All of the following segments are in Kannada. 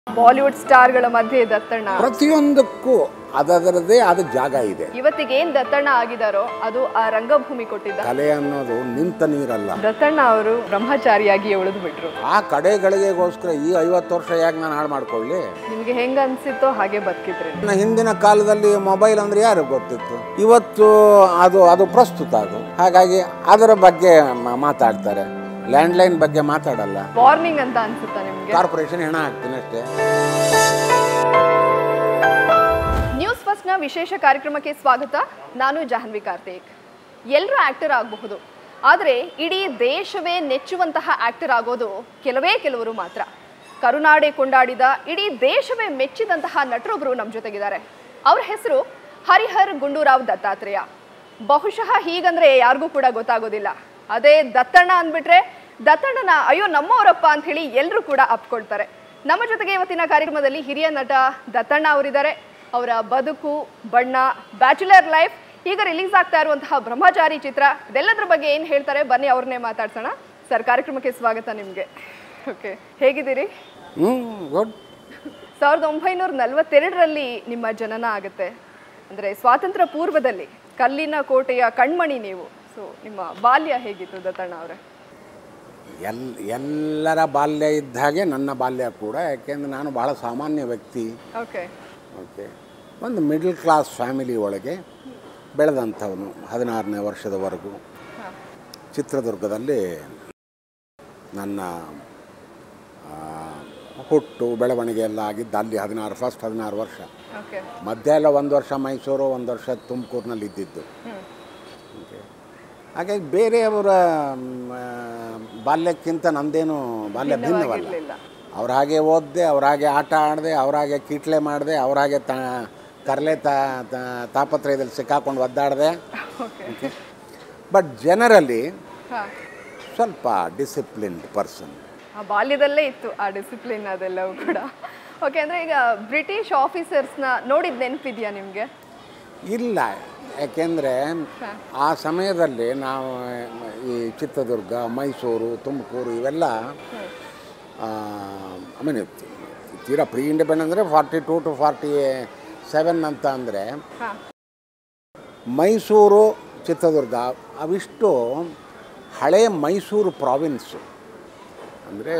ಬಾಲಿವುಡ್ ಸ್ಟಾರ್ಗಳ ಮಧ್ಯೆ ದತ್ತಣ್ಣ ಪ್ರತಿಯೊಂದಕ್ಕೂ ಅದರದೇ ಆದ ಜಾಗ ಇದೆ ಇವತ್ತಿಗೆ ಏನ್ ದತ್ತಣ್ಣ ಆಗಿದಾರೋ ಅದು ಆ ರಂಗಭೂಮಿ ಕೊಟ್ಟಿದ್ದ ಕಲೆ ಅನ್ನೋದು ನಿಂತ ನೀರಲ್ಲ ದತ್ತಣ್ಣ ಅವರು ಬ್ರಹ್ಮಚಾರಿಯಾಗಿ ಉಳಿದು ಬಿಟ್ರು ಆ ಕಡೆಗಳಿಗೆಗೋಸ್ಕರ ಈ ಐವತ್ತು ವರ್ಷ ಯಾಕೆ ನಾನು ಹಾಳು ಮಾಡ್ಕೊಳ್ಳಿ ನಿಮ್ಗೆ ಹೆಂಗ ಅನ್ಸಿತ್ತೋ ಹಾಗೆ ಬದುಕಿದ್ರಿ ಇನ್ನು ಹಿಂದಿನ ಕಾಲದಲ್ಲಿ ಮೊಬೈಲ್ ಅಂದ್ರೆ ಯಾರು ಗೊತ್ತಿತ್ತು ಇವತ್ತು ಅದು ಅದು ಪ್ರಸ್ತುತ ಅದು ಹಾಗಾಗಿ ಅದರ ಬಗ್ಗೆ ಮ- ಮಾತಾಡ್ತಾರೆ ಲ್ಯಾಂಡ್ಲೈನ್ ಬಗ್ಗೆ ಮಾತಾಡಲ್ಲ ವಾರ್ನಿಂಗ್ ಅಂತ ಅನ್ಸುತ್ತಾ ನಿಮ್ಗೆ ಕಾರ್ಪೊರೇಷನ್ ಹೆಣ ಹಾಕ್ತೀನಿ ಅಷ್ಟೇ ನ್ಯೂಸ್ ಫಸ್ಟ್ನ ವಿಶೇಷ ಕಾರ್ಯಕ್ರಮಕ್ಕೆ ಸ್ವಾಗತ ನಾನು ಜಾಹ್ನವಿ ಕಾರ್ತಿಕ್ ಎಲ್ಲರೂ ಆಕ್ಟರ್ ಆಗಬಹುದು ಆದರೆ ಇಡೀ ದೇಶವೇ ನೆಚ್ಚುವಂತಹ ಆಕ್ಟರ್ ಆಗೋದು ಕೆಲವೇ ಕೆಲವರು ಮಾತ್ರ ಕರುನಾಡೆ ಕೊಂಡಾಡಿದ ಇಡೀ ದೇಶವೇ ಮೆಚ್ಚಿದಂತಹ ನಟರೊಬ್ಬರು ನಮ್ಮ ಜೊತೆಗಿದ್ದಾರೆ ಅವ್ರ ಹೆಸರು ಹರಿಹರ್ ಗುಂಡೂರಾವ್ ದತ್ತಾತ್ರೇಯ ಬಹುಶಃ ಹೀಗಂದ್ರೆ ಯಾರಿಗೂ ಕೂಡ ಗೊತ್ತಾಗೋದಿಲ್ಲ ಅದೇ ದತ್ತಣ್ಣ ಅಂದ್ಬಿಟ್ರೆ ದತ್ತಣ್ಣನ ಅಯ್ಯೋ ನಮ್ಮವರಪ್ಪ ಅಂತ ಹೇಳಿ ಎಲ್ಲರೂ ಕೂಡ ಅಪ್ಕೊಳ್ತಾರೆ ನಮ್ಮ ಜೊತೆಗೆ ಇವತ್ತಿನ ಕಾರ್ಯಕ್ರಮದಲ್ಲಿ ಹಿರಿಯ ನಟ ದತ್ತಣ್ಣ ಅವರಿದ್ದಾರೆ ಅವರ ಬದುಕು ಬಣ್ಣ ಬ್ಯಾಚುಲರ್ ಲೈಫ್ ಈಗ ರಿಲೀಸ್ ಆಗ್ತಾ ಇರುವಂತಹ ಬ್ರಹ್ಮಚಾರಿ ಚಿತ್ರ ಇದೆಲ್ಲದ್ರ ಬಗ್ಗೆ ಏನು ಹೇಳ್ತಾರೆ ಬನ್ನಿ ಅವ್ರನ್ನೇ ಮಾತಾಡ್ಸೋಣ ಸರ್ ಕಾರ್ಯಕ್ರಮಕ್ಕೆ ಸ್ವಾಗತ ನಿಮಗೆ ಓಕೆ ಹೇಗಿದ್ದೀರಿ ಹ್ಞೂ ಗುಡ್ ಸಾವಿರದ ಒಂಬೈನೂರ ನಲವತ್ತೆರಡರಲ್ಲಿ ನಿಮ್ಮ ಜನನ ಆಗುತ್ತೆ ಅಂದರೆ ಸ್ವಾತಂತ್ರ್ಯ ಪೂರ್ವದಲ್ಲಿ ಕಲ್ಲಿನ ಕೋಟೆಯ ಕಣ್ಮಣಿ ನೀವು ಸೊ ನಿಮ್ಮ ಬಾಲ್ಯ ಹೇಗಿತ್ತು ದತ್ತಣ್ಣ ಅವರೇ ಎಲ್ ಎಲ್ಲರ ಬಾಲ್ಯ ಇದ್ದ ಹಾಗೆ ನನ್ನ ಬಾಲ್ಯ ಕೂಡ ಯಾಕೆಂದ್ರೆ ನಾನು ಭಾಳ ಸಾಮಾನ್ಯ ವ್ಯಕ್ತಿ ಓಕೆ ಓಕೆ ಒಂದು ಮಿಡ್ಲ್ ಕ್ಲಾಸ್ ಫ್ಯಾಮಿಲಿ ಒಳಗೆ ಬೆಳೆದಂಥವನು ಹದಿನಾರನೇ ವರ್ಷದವರೆಗೂ ಚಿತ್ರದುರ್ಗದಲ್ಲಿ ನನ್ನ ಆ, ಹುಟ್ಟು ಬೆಳವಣಿಗೆ ಎಲ್ಲ ಆಗಿದ್ದು ಅಲ್ಲಿ ಹದಿನಾರು ಫಸ್ಟ್ ಹದಿನಾರು ವರ್ಷ ಓಕೆ ಮಧ್ಯ ಎಲ್ಲ ಒಂದು ವರ್ಷ ಮೈಸೂರು ಒಂದು ವರ್ಷ ತುಮಕೂರಿನಲ್ಲಿ ಇದ್ದಿದ್ದು ಓಕೆ ಹಾಗಾಗಿ ಬೇರೆಯವರ ಮ್, ಆ, ಬಾಲ್ಯಕ್ಕಿಂತ ನಂದೇನು ಬಾಲ್ಯ ಭಿನ್ನವಲ್ಲ ಇರಲಿಲ್ಲ ಅವ್ರ ಹಾಗೆ ಓದಿದೆ ಅವ್ರ ಹಾಗೆ ಆಟ ಆಡಿದೆ ಅವ್ರ ಹಾಗೆ ಕೀಟ್ಲೆ ಮಾಡಿದೆ ಅವ್ರ ಹಾಗೆ ತಾ ಕರ್ಲೆ ತಾ ತಾ- ತಾಪತ್ರಯದಲ್ಲಿ ಸಿಕ್ಕಾಕೊಂಡು ಒದ್ದಾಡಿದೆ ಓಕೆ ಬಟ್ ಜನರಲಿ ಹಾಂ ಸ್ವಲ್ಪ ಡಿಸಿಪ್ಲಿನ್ಡ್ ಪರ್ಸನ್ ಆ ಬಾಲ್ಯದಲ್ಲೇ ಇತ್ತು ಆ ಡಿಸಿಪ್ಲಿನ್ ಅದೆಲ್ಲವೂ ಕೂಡ ಓಕೆ ಅಂದರೆ ಈಗ ಬ್ರಿಟಿಷ್ ಆಫೀಸರ್ಸ್ನ ನೋಡಿದ ನೆನಪಿದೆಯಾ ನಿಮಗೆ ಇಲ್ಲ ಯಾಕೆಂದರೆ ಆ ಸಮಯದಲ್ಲಿ ನಾವು ಈ ಚಿತ್ರದುರ್ಗ ಮೈಸೂರು ತುಮಕೂರು ಇವೆಲ್ಲ ಐ ಮೀನ್ ತೀರಾ ಪ್ರೀ ಇಂಡಿಪೆಂಡೆನ್ಸ್ ಅಂದರೆ forty two to forty seven ಅಂತ ಅಂದರೆ ಹಾಂ ಮೈಸೂರು ಚಿತ್ರದುರ್ಗ ಅವಿಷ್ಟು ಹಳೆಯ ಮೈಸೂರು ಪ್ರಾವಿನ್ಸು ಅಂದರೆ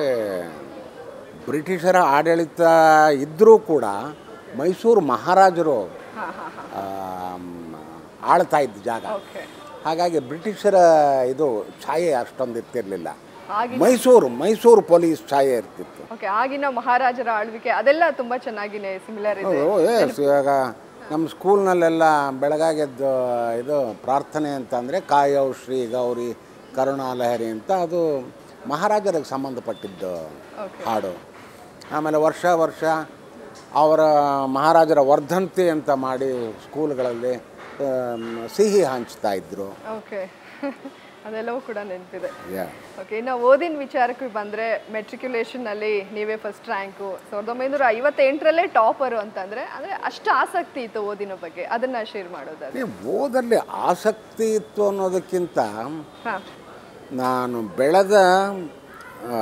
ಬ್ರಿಟಿಷರ ಆಡಳಿತ ಇದ್ದರೂ ಕೂಡ ಮೈಸೂರು ಮಹಾರಾಜರು ಹಾಂ ಹಾಂ ಹಾಂ ಆಮ್, ಆಳ್ತಾ ಇದ್ದ ಜಾಗ ಓಕೆ ಹಾಗಾಗಿ ಬ್ರಿಟಿಷರ ಇದು ಛಾಯೆ ಅಷ್ಟೊಂದು ಇರ್ತಿರ್ಲಿಲ್ಲ ಆಗಿ ಮೈಸೂರು ಮೈಸೂರು ಪೊಲೀಸ್ ಛಾಯೆ ಇರ್ತಿತ್ತು ಓಕೆ ಆಗಿನ ಮಹಾರಾಜರ ಆಳ್ವಿಕೆ ಅದೆಲ್ಲ ತುಂಬ ಚೆನ್ನಾಗಿನೇ ಸಿಮಿಲರ್ ಇದೆ ಓ ಎಸ್ ಇವಾಗ ನಮ್ಮ ಸ್ಕೂಲ್ನಲ್ಲೆಲ್ಲ ಬೆಳಗಾಗೆದ್ದು ಇದು ಪ್ರಾರ್ಥನೆ ಅಂತಂದರೆ ಕಾಯವ್ ಶ್ರೀ ಗೌರಿ ಕರುಣಾಲಹರಿ ಅಂತ ಅದು ಮಹಾರಾಜರಿಗೆ ಸಂಬಂಧಪಟ್ಟಿದ್ದು ಓಕೆ ಹಾಡು ಆಮೇಲೆ ವರ್ಷ ವರ್ಷ ಅವರ ಮಹಾರಾಜರ ವರ್ಧಂತಿ ಅಂತ ಮಾಡಿ ಸ್ಕೂಲ್ಗಳಲ್ಲಿ ಆಮ್, ಸಿಹಿ ಹಂಚ್ತಾ ಇದ್ದರು ಓಕೆ ಅದೆಲ್ಲವೂ ಕೂಡ ನೆನಪಿದೆ ಯಾ ಓಕೆ ಇನ್ನು ಓದಿನ ವಿಚಾರಕ್ಕೆ ಬಂದರೆ ಮೆಟ್ರಿಕ್ಯುಲೇಷನಲ್ಲಿ ನೀವೇ ಫಸ್ಟ್ ರ್ಯಾಂಕು ಸಾವಿರದ ಒಂಬೈನೂರ ಐವತ್ತೆಂಟರಲ್ಲೇ ಟಾಪರು ಅಂತಂದರೆ ಅಂದರೆ ಅಷ್ಟು ಆಸಕ್ತಿ ಇತ್ತು ಓದಿನ ಬಗ್ಗೆ ಅದನ್ನು ಶೇರ್ ಮಾಡೋದಾದ್ರೆ ಈ ಓದಲ್ಲಿ ಆಸಕ್ತಿ ಇತ್ತು ಅನ್ನೋದಕ್ಕಿಂತ ಹಾಂ ನಾನು ಬೆಳೆದ ಆ,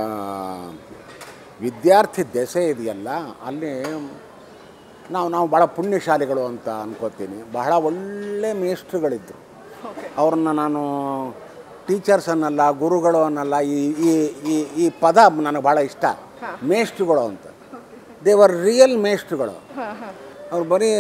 ವಿದ್ಯಾರ್ಥಿ ದೆಸೆ ಇದೆಯಲ್ಲ ಅಲ್ಲಿ ನಾವು ನಾವು ಭಾಳ ಪುಣ್ಯಶಾಲಿಗಳು ಅಂತ ಅನ್ಕೋತೀನಿ ಬಹಳ ಒಳ್ಳೆ ಮೇಷ್ಟ್ರುಗಳಿದ್ದರು ಓಕೆ ಅವ್ರನ್ನ ನಾನು ಟೀಚರ್ಸ್ ಅನ್ನಲ್ಲ ಗುರುಗಳು ಅನ್ನಲ್ಲ ಈ ಈ ಈ ಈ ಪದ ನನಗೆ ಭಾಳ ಇಷ್ಟ ಮೇಷ್ಟ್ರುಗಳು ಅಂತ ದೇವರ್ ರಿಯಲ್ ಮೇಷ್ಟ್ರುಗಳು ಹಾಂ ಹಾಂ ಅವ್ರು ಬರೀ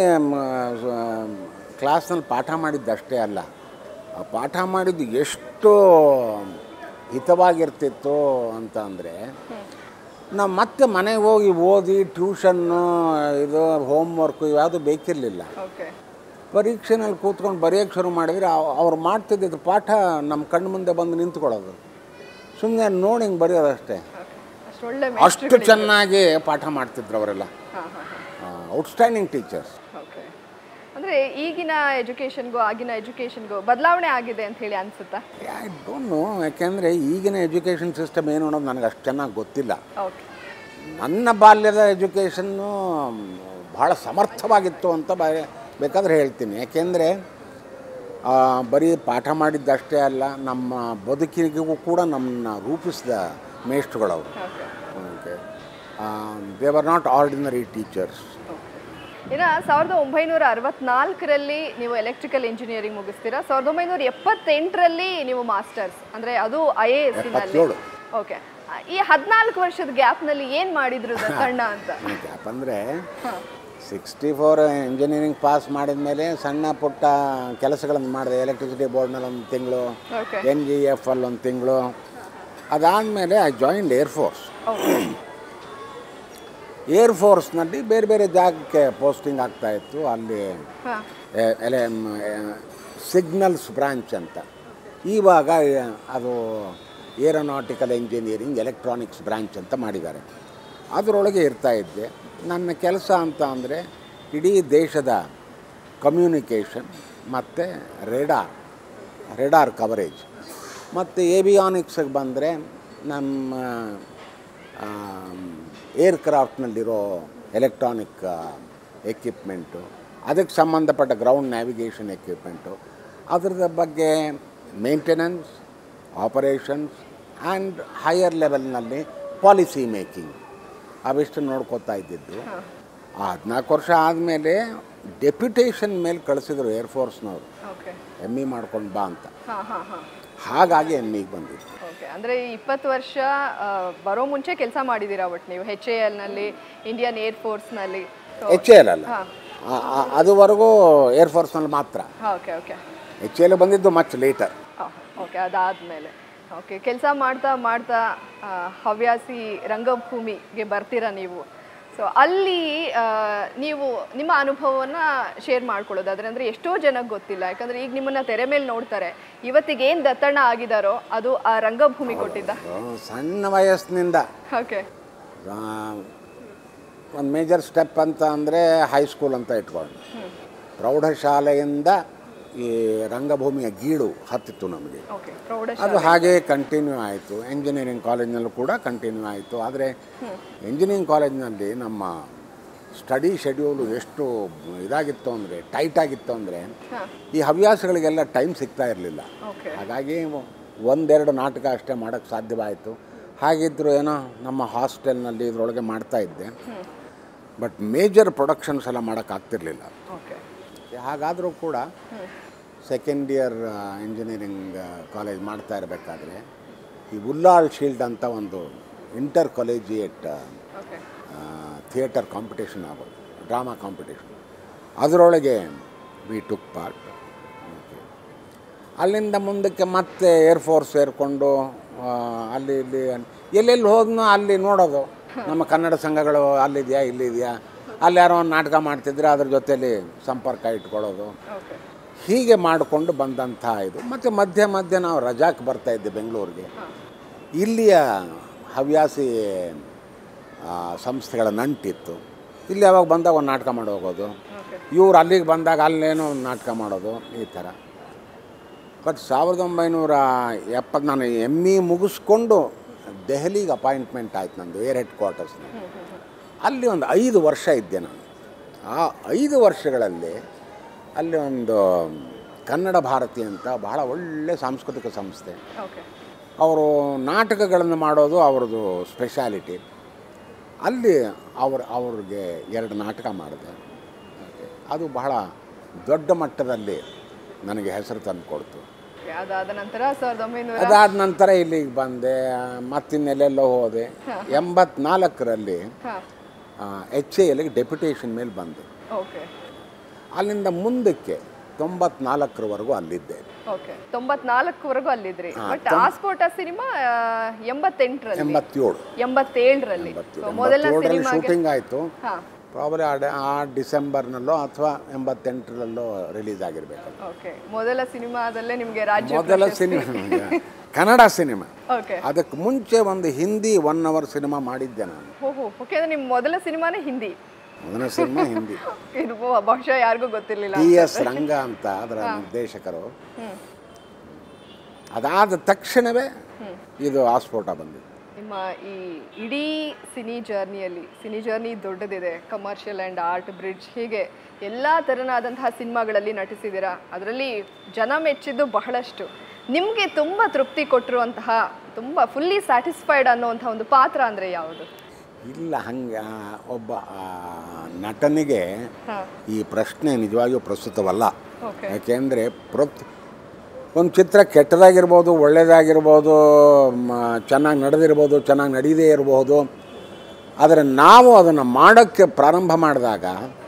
ಕ್ಲಾಸ್ನಲ್ಲಿ ಪಾಠ ಮಾಡಿದ್ದಷ್ಟೇ ಅಲ್ಲ ಆ ಪಾಠ ಮಾಡಿದ್ದು ಎಷ್ಟು ಹಿತವಾಗಿರ್ತಿತ್ತು ಅಂತ ಅಂದರೆ ನಾವು ಮತ್ತೆ ಮನೆಗೆ ಹೋಗಿ ಓದಿ ಟ್ಯೂಷನ್ನು ಇದು ಹೋಮ್ವರ್ಕು ಇವ್ಯಾವುದು ಬೇಕಿರಲಿಲ್ಲ ಓಕೆ ಪರೀಕ್ಷೆನಲ್ಲಿ ಕೂತ್ಕೊಂಡು ಬರೆಯೋಕ್ಕೆ ಶುರು ಮಾಡಿದರೆ ಅವ್- ಅವ್ರು ಮಾಡ್ತಿದ್ದಿದ್ದು ಪಾಠ ನಮ್ಮ ಕಣ್ಣು ಮುಂದೆ ಬಂದು ನಿಂತ್ಕೊಳ್ಳೋದು ಸುಮ್ಮನೆ ನೋಡಿ ಹಿಂಗೆ ಬರೆಯೋದಷ್ಟೇ ಅಷ್ಟು ಒಳ್ಳೆ ಅಷ್ಟು ಚೆನ್ನಾಗಿ ಪಾಠ ಮಾಡ್ತಿದ್ರು ಅವರೆಲ್ಲ ಹಾಂ ಹಾಂ ಹಾಂ ಔಟ್ಸ್ಟ್ಯಾಂಡಿಂಗ್ ಟೀಚರ್ಸ್ ಓಕೆ ಅಂದರೆ ಈಗಿನ ಎಜುಕೇಷನ್ಗೂ ಆಗಿನ ಎಜುಕೇಷನ್ಗೂ ಬದಲಾವಣೆ ಆಗಿದೆ ಅಂತ ಹೇಳಿ ಅನಿಸುತ್ತಾ ಐ ಡೋಂಟ್ ನೋ ಯಾಕೆಂದರೆ ಈಗಿನ ಎಜುಕೇಷನ್ ಸಿಸ್ಟಮ್ ಏನು ಅನ್ನೋದು ನನಗೆ ಅಷ್ಟು ಚೆನ್ನಾಗಿ ಗೊತ್ತಿಲ್ಲ ಓಕೆ ನನ್ನ ಬಾಲ್ಯದ ಎಜುಕೇಷನ್ನು ಭಾಳ ಸಮರ್ಥವಾಗಿತ್ತು ಅಂತ ಬ ಬೇಕಾದ್ರೆ ಹೇಳ್ತೀನಿ ಯಾಕೆಂದರೆ ಬರೀ ಪಾಠ ಮಾಡಿದ್ದಷ್ಟೇ ಅಲ್ಲ ನಮ್ಮ ಬದುಕಿಗೂ ಕೂಡ ನಮ್ಮನ್ನ ರೂಪಿಸಿದ ಮೇಷ್ಟ್ರುಗಳವರು okay okay they were not ordinary teachers ಇನ್ನು ಸಾವಿರದ ಒಂಬೈನೂರ ಅರವತ್ನಾಲ್ಕರಲ್ಲಿ ನೀವು ಎಲೆಕ್ಟ್ರಿಕಲ್ ಇಂಜಿನಿಯರಿಂಗ್ ಮುಗಿಸ್ತೀರಾ ಸಾವಿರದ ಒಂಬೈನೂರ ಎಪ್ಪತ್ತೆಂಟರಲ್ಲಿ ನೀವು ಮಾಸ್ಟರ್ಸ್ ಅಂದರೆ ಅದು ಐ ಎ ಎಸ್ ಎಪ್ಪತ್ತೇಳು. ಓಕೆ ಈ ಹದಿನಾಲ್ಕು ವರ್ಷದ ಗ್ಯಾಪ್ನಲ್ಲಿ ಏನು ಮಾಡಿದ್ರು ದತ್ತಣ್ಣ ಅಂತ ಗ್ಯಾಪ್ ಅಂದರೆ ಹಾಂ ಸಿಕ್ಸ್ಟಿ ಫೋರ್ ಇಂಜಿನಿಯರಿಂಗ್ ಪಾಸ್ ಮಾಡಿದ ಮೇಲೆ ಸಣ್ಣ ಪುಟ್ಟ ಕೆಲಸಗಳನ್ನು ಮಾಡಿದೆ ಎಲೆಕ್ಟ್ರಿಸಿಟಿ ಬೋರ್ಡ್ನಲ್ಲಿ ಒಂದು ತಿಂಗಳು ಓಕೆ ಎನ್ ಜಿ ಎಫ್ ಅಲ್ಲಿ ಒಂದು ತಿಂಗಳು ಅದಾದಮೇಲೆ ಐ ಜಾಯಿಂಡ್ ಏರ್ಫೋರ್ಸ್ ಓಕೆ ಏರ್ಫೋರ್ಸ್ನಲ್ಲಿ ಬೇರೆ ಬೇರೆ ಜಾಗಕ್ಕೆ ಪೋಸ್ಟಿಂಗ್ ಆಗ್ತಾಯಿತ್ತು ಅಲ್ಲಿ ಹಾಂ ಎ- ಎಲೆ ಸಿಗ್ನಲ್ಸ್ ಬ್ರಾಂಚ್ ಅಂತ ಇವಾಗ ಅದು ಏರೋನಾಟಿಕಲ್ ಇಂಜಿನಿಯರಿಂಗ್ ಎಲೆಕ್ಟ್ರಾನಿಕ್ಸ್ ಬ್ರಾಂಚ್ ಅಂತ ಮಾಡಿದ್ದಾರೆ ಅದರೊಳಗೆ ಇರ್ತಾ ಇದ್ದೆ ನನ್ನ ಕೆಲಸ ಅಂತ ಅಂದರೆ ಇಡೀ ದೇಶದ ಕಮ್ಯುನಿಕೇಷನ್ ಮತ್ತು ರೆಡಾರ್ ರೆಡಾರ್ ಕವರೇಜ್ ಮತ್ತು ಏವಿಯಾನಿಕ್ಸಿಗೆ ಬಂದರೆ ನಮ್ಮ ಏರ್ಕ್ರಾಫ್ಟ್ನಲ್ಲಿರೋ ಎಲೆಕ್ಟ್ರಾನಿಕ್ ಎಕ್ವಿಪ್ಮೆಂಟು ಅದಕ್ಕೆ ಸಂಬಂಧಪಟ್ಟ ಗ್ರೌಂಡ್ ನ್ಯಾವಿಗೇಷನ್ ಎಕ್ವಿಪ್ಮೆಂಟು ಅದ್ರದ ಬಗ್ಗೆ ಮೇಂಟೆನೆನ್ಸ್ ಆಪರೇಷನ್ಸ್ ಆ್ಯಂಡ್ ಹೈಯರ್ ಲೆವೆಲ್ನಲ್ಲಿ ಪಾಲಿಸಿ ಮೇಕಿಂಗ್ ಅವಿಷ್ಟು ನೋಡ್ಕೋತಾ ಇದ್ದಿದ್ದು ಆ ಹದಿನಾಲ್ಕು ವರ್ಷ ಆದಮೇಲೆ ಡೆಪ್ಯುಟೇಷನ್ ಮೇಲೆ ಕಳಿಸಿದ್ರು ಏರ್ಫೋರ್ಸ್ನವರು ಓಕೆ ಎಮ್ ಇ ಮಾಡ್ಕೊಂಡು ಬಾ ಅಂತ ಹಾಂ ಹಾಂ ಹಾಂ ಹಾಗಾಗಿ ಎಮ್ ಇಗೆ ಬಂದಿದ್ದು ಓಕೆ ಅಂದರೆ ಇಪ್ಪತ್ತು ವರ್ಷ ಆ, ಬರೋ ಮುಂಚೆ ಕೆಲಸ ಮಾಡಿದ್ದೀರಾ ಒಟ್ಟು ನೀವು ಹೆಚ್ ಎ ಎಲ್ನಲ್ಲಿ ಇಂಡಿಯನ್ ಏರ್ ಫೋರ್ಸ್ನಲ್ಲಿ ಎಚ್ ಎಲ್ ಅಲ್ಲ ಹಾಂ ಆ- ಆ- ಅದುವರೆಗೂ ಏರ್ಫೋರ್ಸ್ನಲ್ಲಿ ಮಾತ್ರ ಓಕೆ ಓಕೆ ಎಚ್ ಎಲ್ ಬಂದಿದ್ದು ಮಚ್ ಲೇಟರ್ ಓಕೆ ಅದಾದಮೇಲೆ ಓಕೆ ಕೆಲಸ ಮಾಡ್ತಾ ಮಾಡ್ತಾ ಆ, ಹವ್ಯಾಸಿ ರಂಗಭೂಮಿಗೆ ಬರ್ತೀರಾ ನೀವು ಸೊ ಅಲ್ಲಿ ಆ, ನೀವು ನಿಮ್ಮ ಅನುಭವವನ್ನು ಶೇರ್ ಮಾಡ್ಕೊಳ್ಳೋದಾದ್ರೆ ಅಂದರೆ ಎಷ್ಟೋ ಜನಕ್ಕೆ ಗೊತ್ತಿಲ್ಲ ಯಾಕಂದರೆ ಈಗ ನಿಮ್ಮನ್ನು ತೆರೆ ಮೇಲೆ ನೋಡ್ತಾರೆ ಇವತ್ತಿಗೆ ಏನು ದತ್ತಣ್ಣ ಆಗಿದಾರೋ ಅದು ಆ ರಂಗಭೂಮಿ ಕೊಟ್ಟಿದ್ದ ಸಣ್ಣ ವಯಸ್ಸಿನಿಂದ ಓಕೆ ಒಂದು ಮೇಜರ್ ಸ್ಟೆಪ್ ಅಂತ ಅಂದರೆ ಹೈಸ್ಕೂಲ್ ಅಂತ ಇಟ್ಕೊಂಡು ಪ್ರೌಢಶಾಲೆಯಿಂದ ಈ ರಂಗಭೂಮಿಯ ಗೀಳು ಹತ್ತಿತ್ತು ನಮಗೆ ಓಕೆ ಪ್ರೌಢ ಅದು ಹಾಗೇ ಕಂಟಿನ್ಯೂ ಆಯಿತು ಎಂಜಿನಿಯರಿಂಗ್ ಕಾಲೇಜ್ನಲ್ಲೂ ಕೂಡ ಕಂಟಿನ್ಯೂ ಆಯಿತು ಆದರೆ ಎಂಜಿನಿಯರಿಂಗ್ ಕಾಲೇಜ್ನಲ್ಲಿ ನಮ್ಮ ಸ್ಟಡಿ ಶೆಡ್ಯೂಲು ಎಷ್ಟು ಇದಾಗಿತ್ತು ಅಂದರೆ ಟೈಟ್ ಆಗಿತ್ತು ಅಂದರೆ ಹಾಂ ಈ ಹವ್ಯಾಸಗಳಿಗೆಲ್ಲ ಟೈಮ್ ಸಿಗ್ತಾ ಇರಲಿಲ್ಲ ಓಕೆ ಹಾಗಾಗಿ ಒಂದೆರಡು ನಾಟಕ ಅಷ್ಟೇ ಮಾಡೋಕ್ಕೆ ಸಾಧ್ಯವಾಯಿತು ಹಾಗಿದ್ದರೂ ಏನೋ ನಮ್ಮ ಹಾಸ್ಟೆಲ್ನಲ್ಲಿ ಇದರೊಳಗೆ ಮಾಡ್ತಾ ಇದ್ದೆ ಬಟ್ ಮೇಜರ್ ಪ್ರೊಡಕ್ಷನ್ಸ್ ಎಲ್ಲ ಮಾಡೋಕ್ಕಾಗ್ತಿರ್ಲಿಲ್ಲ ಓಕೆ ಹಾಗಾದರೂ ಕೂಡ ಸೆಕೆಂಡ್ ಇಯರ್ ಇಂಜಿನಿಯರಿಂಗ್ ಕಾಲೇಜ್ ಮಾಡ್ತಾ ಇರಬೇಕಾದ್ರೆ ಈ ಉಲ್ಲಾಲ್ ಶೀಲ್ಡ್ ಅಂತ ಒಂದು inter collegiate okay theatre competition ಆಗೋದು ಡ್ರಾಮಾ ಕಾಂಪಿಟೇಷನ್ ಅದರೊಳಗೆ ವಿ ಟುಕ್ ಪಾರ್ಟ್ ಅಲ್ಲಿಂದ ಮುಂದಕ್ಕೆ ಮತ್ತೆ ಏರ್ಫೋರ್ಸ್ ಸೇರಿಕೊಂಡು ಅಲ್ಲಿ ಇಲ್ಲಿ ಎಲ್ಲೆಲ್ಲಿ ಹೋದ್ನೋ ಅಲ್ಲಿ ನೋಡೋದು ನಮ್ಮ ಕನ್ನಡ ಸಂಘಗಳು ಅಲ್ಲಿದೆಯಾ ಇಲ್ಲಿದೆಯಾ ಅಲ್ಲಿ ಯಾರೋ ಒಂದು ನಾಟಕ ಮಾಡ್ತಿದ್ರೆ ಅದ್ರ ಜೊತೆಯಲ್ಲಿ ಸಂಪರ್ಕ ಇಟ್ಕೊಳ್ಳೋದು ಓಕೆ ಹೀಗೆ ಮಾಡಿಕೊಂಡು ಬಂದಂಥ ಇದು ಮತ್ತು ಮಧ್ಯೆ ಮಧ್ಯೆ ನಾವು ರಜಾಕ್ಕೆ ಬರ್ತಾ ಇದ್ದೆ ಬೆಂಗಳೂರಿಗೆ ಇಲ್ಲಿಯ ಹವ್ಯಾಸಿ ಆ, ಸಂಸ್ಥೆಗಳ ನಂಟಿತ್ತು ಇಲ್ಲಿ ಯಾವಾಗ ಬಂದಾಗ ಒಂದು ನಾಟಕ ಮಾಡಿ ಹೋಗೋದು ಓಕೆ ಇವ್ರು ಅಲ್ಲಿಗೆ ಬಂದಾಗ ಅಲ್ಲೇನೋ ಒಂದು ನಾಟಕ ಮಾಡೋದು ಈ ಥರ ಬಟ್ ಸಾವಿರದ ಒಂಬೈನೂರ ಎಪ್ಪತ್ತು ನಾನು ಎಮ್ ಇ ಮುಗಿಸ್ಕೊಂಡು ದೆಹಲಿಗೆ ಅಪಾಯಿಂಟ್ಮೆಂಟ್ ಆಯ್ತು ನಂದು ಏರ್ ಹೆಡ್ ಕ್ವಾರ್ಟರ್ಸ್ನ ಅಲ್ಲಿ ಒಂದು ಐದು ವರ್ಷ ಇದ್ದೆ ನಾನು ಆ ಐದು ವರ್ಷಗಳಲ್ಲಿ ಅಲ್ಲಿ ಒಂದು ಕನ್ನಡ ಭಾರತಿ ಅಂತ ಬಹಳ ಒಳ್ಳೆ ಸಾಂಸ್ಕೃತಿಕ ಸಂಸ್ಥೆ ಓಕೆ ಅವರು ನಾಟಕಗಳನ್ನು ಮಾಡೋದು ಅವ್ರದ್ದು ಸ್ಪೆಷಾಲಿಟಿ ಅಲ್ಲಿ ಅವ್ರ ಅವ್ರಿಗೆ ಎರಡು ನಾಟಕ ಮಾಡಿದೆ ಅದು ಬಹಳ ದೊಡ್ಡ ಮಟ್ಟದಲ್ಲಿ ನನಗೆ ಹೆಸರು ತಂದು ಕೊಡ್ತು ಓಕೆ ಅದಾದ ನಂತರ ಸಾವಿರದ ಒಂಬೈನೂರ ಅದಾದ ನಂತರ ಇಲ್ಲಿಗೆ ಬಂದೆ ಮತ್ತಿನ್ನೆಲ್ಲೆಲ್ಲೋ ಹೋದೆ ಎಂಬತ್ನಾಲ್ಕರಲ್ಲಿ ಹಾಂ ಎಚ್ ಎ ಎಲ್ಗೆ ಡೆಪ್ಯುಟೇಷನ್ ಮೇಲೆ ಬಂದೆ ಓಕೆ ಅಲ್ಲಿಂದ ಮುಂದಕ್ಕೆ ತೊಂಬತ್ನಾಲ್ಕರವರೆಗೂ ಅಲ್ಲಿದ್ದೆ ಓಕೆ ತೊಂಬತ್ನಾಲ್ಕವರೆಗೂ ಅಲ್ಲಿದ್ರಿ ಬಟ್ ಆಸ್ಫೋಟ ಸಿನಿಮಾ ಎಂಬತ್ತೆಂಟರಲ್ಲಿ ಎಂಬತ್ತೇಳು ಎಂಬತ್ತೇಳರಲ್ಲಿ So, ಮೊದಲ ಎಂಬತ್ತೇಳರಲ್ಲಿ ಸಿನಿಮಾಗೆ ಶೂಟಿಂಗ್ ಆಯಿತು ಹಾ ಪ್ರಾಬಲಿ ಆ ಡೆ- ಆ ಡಿಸೆಂಬರ್ನಲ್ಲೋ ಅಥವಾ ಎಂಬತ್ತೆಂಟರಲ್ಲೋ ರಿಲೀಸ್ ಆಗಿರಬೇಕು ಓಕೆ ಮೊದಲ ಸಿನಿಮಾದಲ್ಲೇ ನಿಮಗೆ ರಾಜ್ಯ ಮೊದಲ ಸಿನಿಮಾ ಕನ್ನಡ ಸಿನಿಮಾ ಓಕೆ ಅದಕ್ಕೆ ಮುಂಚೆ ಒಂದು ಹಿಂದಿ ಒನ್ ಅವರ್ ಸಿನಿಮಾ ಮಾಡಿದ್ದೆ ನಾನು ಓಹೋ ಓಕೆ ಅಂದ್ರೆ ನಿಮ್ಮ ಮೊದಲ ಸಿನಿಮಾನೇ ಹಿಂದಿ ಮೊದಲ ಸಿನಿಮಾ ಹಿಂದಿ ಇದು ಬಹು- ಬಹುಶಃ ಯಾರಿಗೂ ಗೊತ್ತಿರಲಿಲ್ಲ ಟಿ ಎಸ್ ರಂಗ ಅಂತ ಅದರ ನಿರ್ದೇಶಕರು ಹ್ಮ್ ಅದಾದ ತಕ್ಷಣವೇ ಇದು ಆಸ್ಫೋಟ ಬಂದಿತ್ತು ನಿಮ್ಮ ಈ ಇಡೀ ಸಿನಿ ಜರ್ನಿಯಲ್ಲಿ ಸಿನಿ ಜರ್ನಿ ದೊಡ್ಡದಿದೆ ಕಮರ್ಷಿಯಲ್ ಆ್ಯಂಡ್ ಆರ್ಟ್ ಬ್ರಿಡ್ಜ್ ಹೀಗೆ ಎಲ್ಲ ಥರನಾದಂತಹ ಸಿನಿಮಾಗಳಲ್ಲಿ ನಟಿಸಿದ್ದೀರಾ ಅದರಲ್ಲಿ ಜನ ಮೆಚ್ಚಿದ್ದು ಬಹಳಷ್ಟು ನಿಮಗೆ ತುಂಬ ತೃಪ್ತಿ ಕೊಟ್ಟಿರುವಂತಹ ತುಂಬ ಫುಲ್ಲಿ ಸ್ಯಾಟಿಸ್ಫೈಡ್ ಅನ್ನುವಂಥ ಒಂದು ಪಾತ್ರ ಅಂದರೆ ಯಾವುದು ಇಲ್ಲ ಹಂಗೆ ಒಬ್ಬ ಆ, ನಟನಿಗೆ ಹಾಂ ಈ ಪ್ರಶ್ನೆ ನಿಜವಾಗಿಯೂ ಪ್ರಸ್ತುತವಲ್ಲ ಓಕೆ ಯಾಕೆಂದರೆ ಪ್ರತಿ ಒಂದು ಚಿತ್ರ ಕೆಟ್ಟದಾಗಿರ್ಬೋದು ಒಳ್ಳೆಯದಾಗಿರ್ಬೋದು ಚೆನ್ನಾಗಿ ನಡೆದಿರ್ಬೋದು ಚೆನ್ನಾಗಿ ನಡೀದೇ ಇರ್ಬೋದು ಆದರೆ ನಾವು ಅದನ್ನು ಮಾಡೋಕ್ಕೆ ಪ್ರಾರಂಭ ಮಾಡಿದಾಗ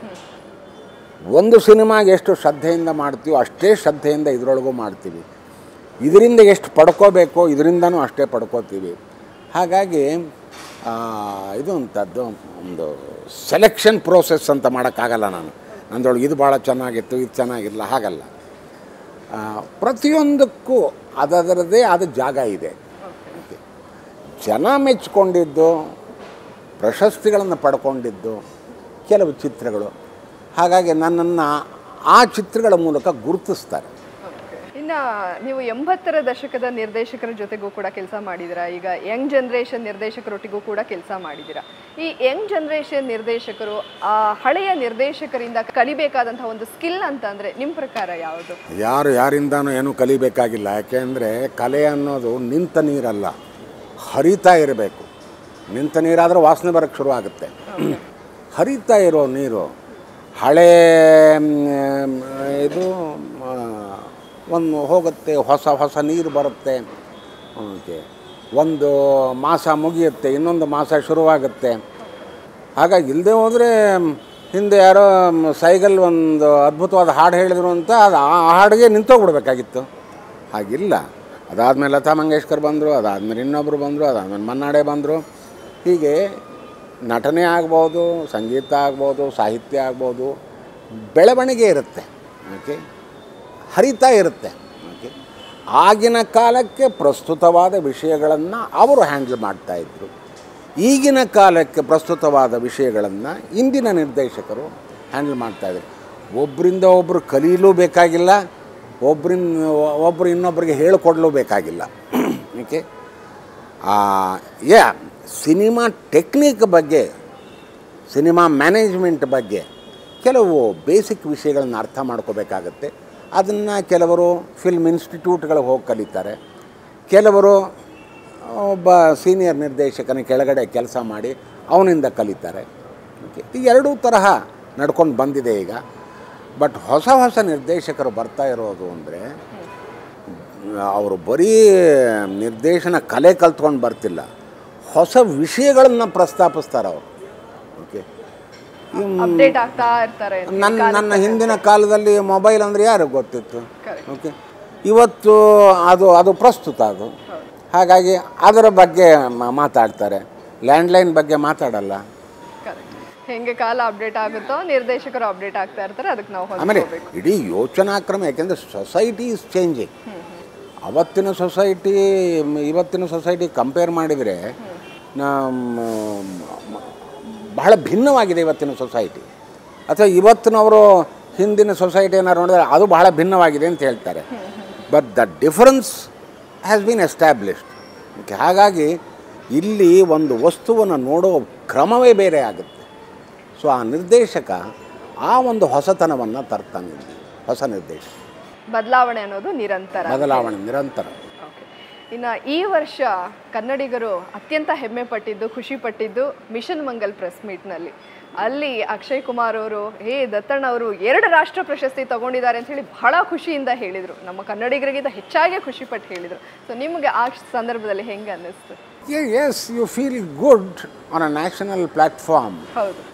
ಒಂದು ಸಿನಿಮಾಗೆ ಎಷ್ಟು ಶ್ರದ್ಧೆಯಿಂದ ಮಾಡ್ತೀವೋ ಅಷ್ಟೇ ಶ್ರದ್ಧೆಯಿಂದ ಇದರೊಳಗೂ ಮಾಡ್ತೀವಿ ಇದರಿಂದ ಎಷ್ಟು ಪಡ್ಕೋಬೇಕೋ ಇದರಿಂದನೂ ಅಷ್ಟೇ ಪಡ್ಕೋತೀವಿ ಹಾಗಾಗಿ ಆ, ಇದು ಅಂಥದ್ದು ಒಂದು ಸೆಲೆಕ್ಷನ್ ಪ್ರೋಸೆಸ್ ಅಂತ ಮಾಡೋಕ್ಕಾಗಲ್ಲ ನಾನು ನಂದೊಳಗೆ ಇದು ಭಾಳ ಚೆನ್ನಾಗಿತ್ತು ಇದು ಚೆನ್ನಾಗಿಲ್ಲ ಹಾಗಲ್ಲ ಆ, ಪ್ರತಿಯೊಂದಕ್ಕೂ ಅದರದೇ ಆದ ಜಾಗ ಇದೆ ಜನ ಮೆಚ್ಕೊಂಡಿದ್ದು ಪ್ರಶಸ್ತಿಗಳನ್ನು ಪಡ್ಕೊಂಡಿದ್ದು ಕೆಲವು ಚಿತ್ರಗಳು ಹಾಗಾಗಿ ನನ್ನನ್ನು ಆ ಚಿತ್ರಗಳ ಮೂಲಕ ಗುರುತಿಸ್ತಾರೆ ಇನ್ನು ನೀವು ಎಂಬತ್ತರ ದಶಕದ ನಿರ್ದೇಶಕರ ಜೊತೆಗೂ ಕೂಡ ಕೆಲಸ ಮಾಡಿದ್ದೀರಾ ಈಗ ಯಂಗ್ ಜನ್ರೇಷನ್ ನಿರ್ದೇಶಕರೊಟ್ಟಿಗೂ ಕೂಡ ಕೆಲಸ ಮಾಡಿದ್ದೀರಾ ಈ ಯಂಗ್ ಜನ್ರೇಷನ್ ನಿರ್ದೇಶಕರು ಆ ಹಳೆಯ ನಿರ್ದೇಶಕರಿಂದ ಕಲಿಬೇಕಾದಂತಹ ಒಂದು ಸ್ಕಿಲ್ ಅಂತ ಅಂದ್ರೆ ನಿಮ್ಮ ಪ್ರಕಾರ ಯಾವುದು ಯಾರು ಯಾರಿಂದನೂ ಏನೂ ಕಲಿಬೇಕಾಗಿಲ್ಲ ಯಾಕೆಂದರೆ ಕಲೆ ಅನ್ನೋದು ನಿಂತ ನೀರಲ್ಲ ಹರಿತಾ ಇರಬೇಕು ನಿಂತ ನೀರಾದರೆ ವಾಸನೆ ಬರೋಕ್ಕೆ ಶುರು ಆಗುತ್ತೆ ಹರಿತಾ ಇರೋ ನೀರು ಹಳೇ ಮ್, ಇದು ಆ, ಒಂದು ಹೋಗುತ್ತೆ ಹೊಸ ಹೊಸ ನೀರು ಬರುತ್ತೆ ಓಕೆ ಒಂದು ಮಾಸ ಮುಗಿಯುತ್ತೆ ಇನ್ನೊಂದು ಮಾಸ ಶುರುವಾಗುತ್ತೆ ಹಾಗಾಗಿ ಇಲ್ಲದೆ ಹೋದರೆ ಹಿಂದೆ ಯಾರೋ ಮ್, ಸೈಗಲ್ ಒಂದು ಅದ್ಭುತವಾದ ಹಾಡು ಹೇಳಿದ್ರು ಅಂತ ಅದು ಆ ಹಾಡಿಗೆ ನಿಂತೋಗ್ಬಿಡ್ಬೇಕಾಗಿತ್ತು ಹಾಗಿಲ್ಲ ಅದಾದಮೇಲೆ ಲತಾ ಮಂಗೇಶ್ಕರ್ ಬಂದರು ಅದಾದಮೇಲೆ ಇನ್ನೊಬ್ಬರು ಬಂದರು ಅದಾದಮೇಲೆ ಮನ್ನಾಡೆ ಬಂದರು ಹೀಗೆ ನಟನೆ ಆಗ್ಬೋದು ಸಂಗೀತ ಆಗ್ಬೋದು ಸಾಹಿತ್ಯ ಆಗ್ಬೋದು ಬೆಳವಣಿಗೆ ಇರುತ್ತೆ ಓಕೆ ಹರಿತಾ ಇರುತ್ತೆ ಓಕೆ ಆಗಿನ ಕಾಲಕ್ಕೆ ಪ್ರಸ್ತುತವಾದ ವಿಷಯಗಳನ್ನು ಅವರು ಹ್ಯಾಂಡಲ್ ಮಾಡ್ತಾಯಿದ್ರು ಈಗಿನ ಕಾಲಕ್ಕೆ ಪ್ರಸ್ತುತವಾದ ವಿಷಯಗಳನ್ನು ಇಂದಿನ ನಿರ್ದೇಶಕರು ಹ್ಯಾಂಡಲ್ ಮಾಡ್ತಾಯಿದ್ರು ಒಬ್ಬರಿಂದ ಒಬ್ಬರು ಕಲೀಲೂ ಬೇಕಾಗಿಲ್ಲ ಒಬ್ಬರಿಂದ ಒಬ್ಬರು ಇನ್ನೊಬ್ಬರಿಗೆ ಹೇಳಿಕೊಡ್ಲೂ ಬೇಕಾಗಿಲ್ಲ ಓಕೆ ಯಾ ಸಿನಿಮಾ ಟೆಕ್ನಿಕ್ ಬಗ್ಗೆ ಸಿನಿಮಾ ಮ್ಯಾನೇಜ್ಮೆಂಟ್ ಬಗ್ಗೆ ಕೆಲವು ಬೇಸಿಕ್ ವಿಷಯಗಳನ್ನು ಅರ್ಥ ಮಾಡ್ಕೋಬೇಕಾಗತ್ತೆ ಅದನ್ನು ಕೆಲವರು ಫಿಲ್ಮ್ ಇನ್ಸ್ಟಿಟ್ಯೂಟ್ಗಳಿಗೆ ಹೋಗಿ ಕಲಿತಾರೆ ಕೆಲವರು ಒಬ್ಬ ಸೀನಿಯರ್ ನಿರ್ದೇಶಕನ ಕೆಳಗಡೆ ಕೆಲಸ ಮಾಡಿ ಅವನಿಂದ ಕಲಿತಾರೆ ಓಕೆ ಈ ಎರಡೂ ತರಹ ನಡ್ಕೊಂಡು ಬಂದಿದೆ ಈಗ ಬಟ್ ಹೊಸ ಹೊಸ ನಿರ್ದೇಶಕರು ಬರ್ತಾ ಇರೋದು ಅಂದರೆ ಅವರು ಬರೀ ನಿರ್ದೇಶನ ಕಲೆ ಕಲ್ತ್ಕೊಂಡು ಬರ್ತಿಲ್ಲ ಹೊಸ ವಿಷಯಗಳನ್ನು ಪ್ರಸ್ತಾಪಿಸ್ತಾರೆ ಅವರು ಓಕೆ ಅಪ್ಡೇಟ್ ಆಗ್ತಾ ಇರ್ತಾರೆ ನನ್ನ ನನ್ನ ಹಿಂದಿನ ಕಾಲದಲ್ಲಿ ಮೊಬೈಲ್ ಅಂದರೆ ಯಾರಿಗೆ ಗೊತ್ತಿತ್ತು Correct. ಓಕೆ ಇವತ್ತು ಅದು ಅದು ಪ್ರಸ್ತುತ ಅದು ಹಾಗಾಗಿ ಅದರ ಬಗ್ಗೆ ಮ- ಮಾತಾಡ್ತಾರೆ ಲ್ಯಾಂಡ್ಲೈನ್ ಬಗ್ಗೆ ಮಾತಾಡಲ್ಲ ಕರೆಕ್ಟ್ ಹೆಂಗೆ ಕಾಲ ಅಪ್ಡೇಟ್ ಆಗುತ್ತೋ ನಿರ್ದೇಶಕರು ಅಪ್ಡೇಟ್ ಆಗ್ತಾ ಇರ್ತಾರೆ ಅದಕ್ಕೆ ನಾವು ಆಮೇಲೆ ಹೊಂದ್ಕೋಬೇಕು ಇಡೀ ಯೋಚನಾ ಕ್ರಮ ಯಾಕೆಂದರೆ ಸೊಸೈಟಿ ಇಸ್ ಚೇಂಜಿಂಗ್ ಅವತ್ತಿನ ಸೊಸೈಟಿ ಇವತ್ತಿನ ಸೊಸೈಟಿ ಕಂಪೇರ್ ಮಾಡಿದರೆ ನಮ್ಮ ಮ- ಬಹಳ ಭಿನ್ನವಾಗಿದೆ ಇವತ್ತಿನ ಸೊಸೈಟಿ ಅಥವಾ ಇವತ್ತಿನವರು ಹಿಂದಿನ ಸೊಸೈಟಿ ಏನಾರು ನೋಡಿದ್ರೆ ಅದು ಬಹಳ ಭಿನ್ನವಾಗಿದೆ ಅಂತ ಹೇಳ್ತಾರೆ but the difference has been established okay ಹಾಗಾಗಿ ಇಲ್ಲಿ ಒಂದು ವಸ್ತುವನ್ನು ನೋಡೋ ಕ್ರಮವೇ ಬೇರೆ ಆಗುತ್ತೆ ಸೊ ಆ ನಿರ್ದೇಶಕ ಆ ಒಂದು ಹೊಸತನವನ್ನು ತರ್ತಾನೆ ಇಲ್ಲಿ, ಹೊಸ ನಿರ್ದೇಶಕ ಬದಲಾವಣೆ ಅನ್ನೋದು ನಿರಂತರ ಬದಲಾವಣೆ ನಿರಂತರ ಓಕೆ ಇನ್ನು ಈ ವರ್ಷ ಕನ್ನಡಿಗರು ಅತ್ಯಂತ ಹೆಮ್ಮೆ ಪಟ್ಟಿದ್ದು ಖುಷಿ ಪಟ್ಟಿದ್ದು ಮಿಷನ್ ಮಂಗಲ್ ಪ್ರೆಸ್ ಮೀಟ್ನಲ್ಲಿ ಅಲ್ಲಿ ಅಕ್ಷಯ್ ಕುಮಾರ್ ಅವರು ಹೇ ದತ್ತಣ್ಣ ಅವರು ಎರಡು ರಾಷ್ಟ್ರ ಪ್ರಶಸ್ತಿ ತಗೊಂಡಿದ್ದಾರೆ ಅಂತ ಹೇಳಿ ಬಹಳ ಖುಷಿಯಿಂದ ಹೇಳಿದರು ನಮ್ಮ ಕನ್ನಡಿಗರಿಗಿಂತ ಹೆಚ್ಚಾಗಿ ಖುಷಿ ಪಟ್ಟು ಹೇಳಿದರು ಸೊ ನಿಮಗೆ ಆ ಸಂದರ್ಭದಲ್ಲಿ ಹೆಂಗೆ ಅನ್ನಿಸ್ತು yes you feel good on a national platform ಹೌದು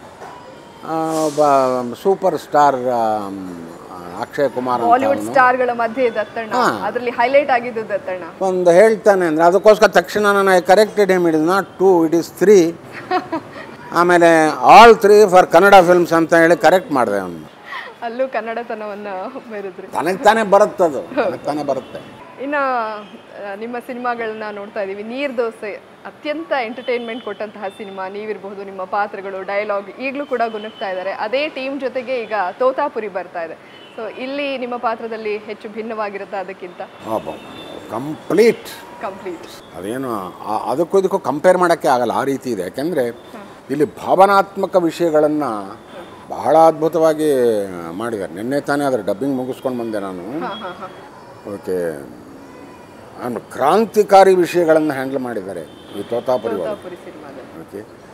ಒಬ್ಬ ಸೂಪರ್ ಸ್ಟಾರ್ ಅಕ್ಷಯ್ ಕುಮಾರ್ ಅಂತ ಬಾಲಿವುಡ್ ಅವ್ನು. ಸ್ಟಾರ್ಗಳ ಮಧ್ಯೆ ದತ್ತಣ್ಣ ಹಾ. ಅದರಲ್ಲಿ ಹೈಲೈಟ್ ಆಗಿದ್ದು ದತ್ತಣ್ಣ ಒಂದು ಹೇಳ್ತಾನೆ ಅಂದರೆ ಅದಕ್ಕೋಸ್ಕರ ತಕ್ಷಣ ನಾನು I corrected him it is not two it is three ಆಮೇಲೆ all three for Kannada films ಅಂತ ಹೇಳಿ ಕರೆಕ್ಟ್ ಮಾಡಿದೆ ಅವನು ಅಲ್ಲೂ ಕನ್ನಡತನವನ್ನು ಮೆರೆದ್ರಿ ತನಗೆ ತಾನೇ ಬರುತ್ತದು ತನಗೆ ತಾನೇ ಬರುತ್ತೆ ಇನ್ನು ಆ, ನಿಮ್ಮ ಸಿನಿಮಾಗಳನ್ನ ನೋಡ್ತಾ ಇದ್ದೀವಿ ನೀರ್ ದೋಸೆ ಅತ್ಯಂತ ಎಂಟರ್ಟೈನ್ಮೆಂಟ್ ಕೊಟ್ಟಂತಹ ಸಿನಿಮಾ ನೀವಿರಬಹುದು ನಿಮ್ಮ ಪಾತ್ರಗಳು ಡೈಲಾಗ್ ಈಗಲೂ ಕೂಡ ಗುಣಗ್ತಾ ಇದ್ದಾರೆ ಅದೇ ಟೀಮ್ ಜೊತೆಗೆ ಈಗ ತೋತಾಪುರಿ ಬರ್ತಾ ಇದೆ ಸೊ ಇಲ್ಲಿ ನಿಮ್ಮ ಪಾತ್ರದಲ್ಲಿ ಹೆಚ್ಚು ಭಿನ್ನವಾಗಿರುತ್ತಾ ಅದಕ್ಕಿಂತ ಕಂಪ್ಲೀಟ್ ಕಂಪ್ಲೀಟ್ ಅದೇನು ಆ- ಅದಕ್ಕೂ ಇದಕ್ಕೂ ಕಂಪೇರ್ ಮಾಡೋಕ್ಕೆ ಆಗಲ್ಲ ಆ ರೀತಿ ಇದೆ ಯಾಕೆಂದರೆ ಇಲ್ಲಿ ಭಾವನಾತ್ಮಕ ವಿಷಯಗಳನ್ನು ಬಹಳ ಅದ್ಭುತವಾಗಿ ಮಾಡಿದ್ದಾರೆ ನಿನ್ನೆ ತಾನೇ ಅದರ ಡಬ್ಬಿಂಗ್ ಮುಗಿಸ್ಕೊಂಡು ಬಂದೆ ನಾನು ಹಾಂ ಹಾಂ ಹಾಂ ಒಕೆ ಓಕೆ ಆಮೇಲೆ ಕ್ರಾಂತಿಕಾರಿ ವಿಷಯಗಳನ್ನು ಹ್ಯಾಂಡಲ್ ಮಾಡಿದ್ದಾರೆ ಈ ತೋತಾಪುರಿ ಒಳಗೆ ತೋತಾಪುರಿ ಸಿನಿಮಾದಲ್ಲಿ okay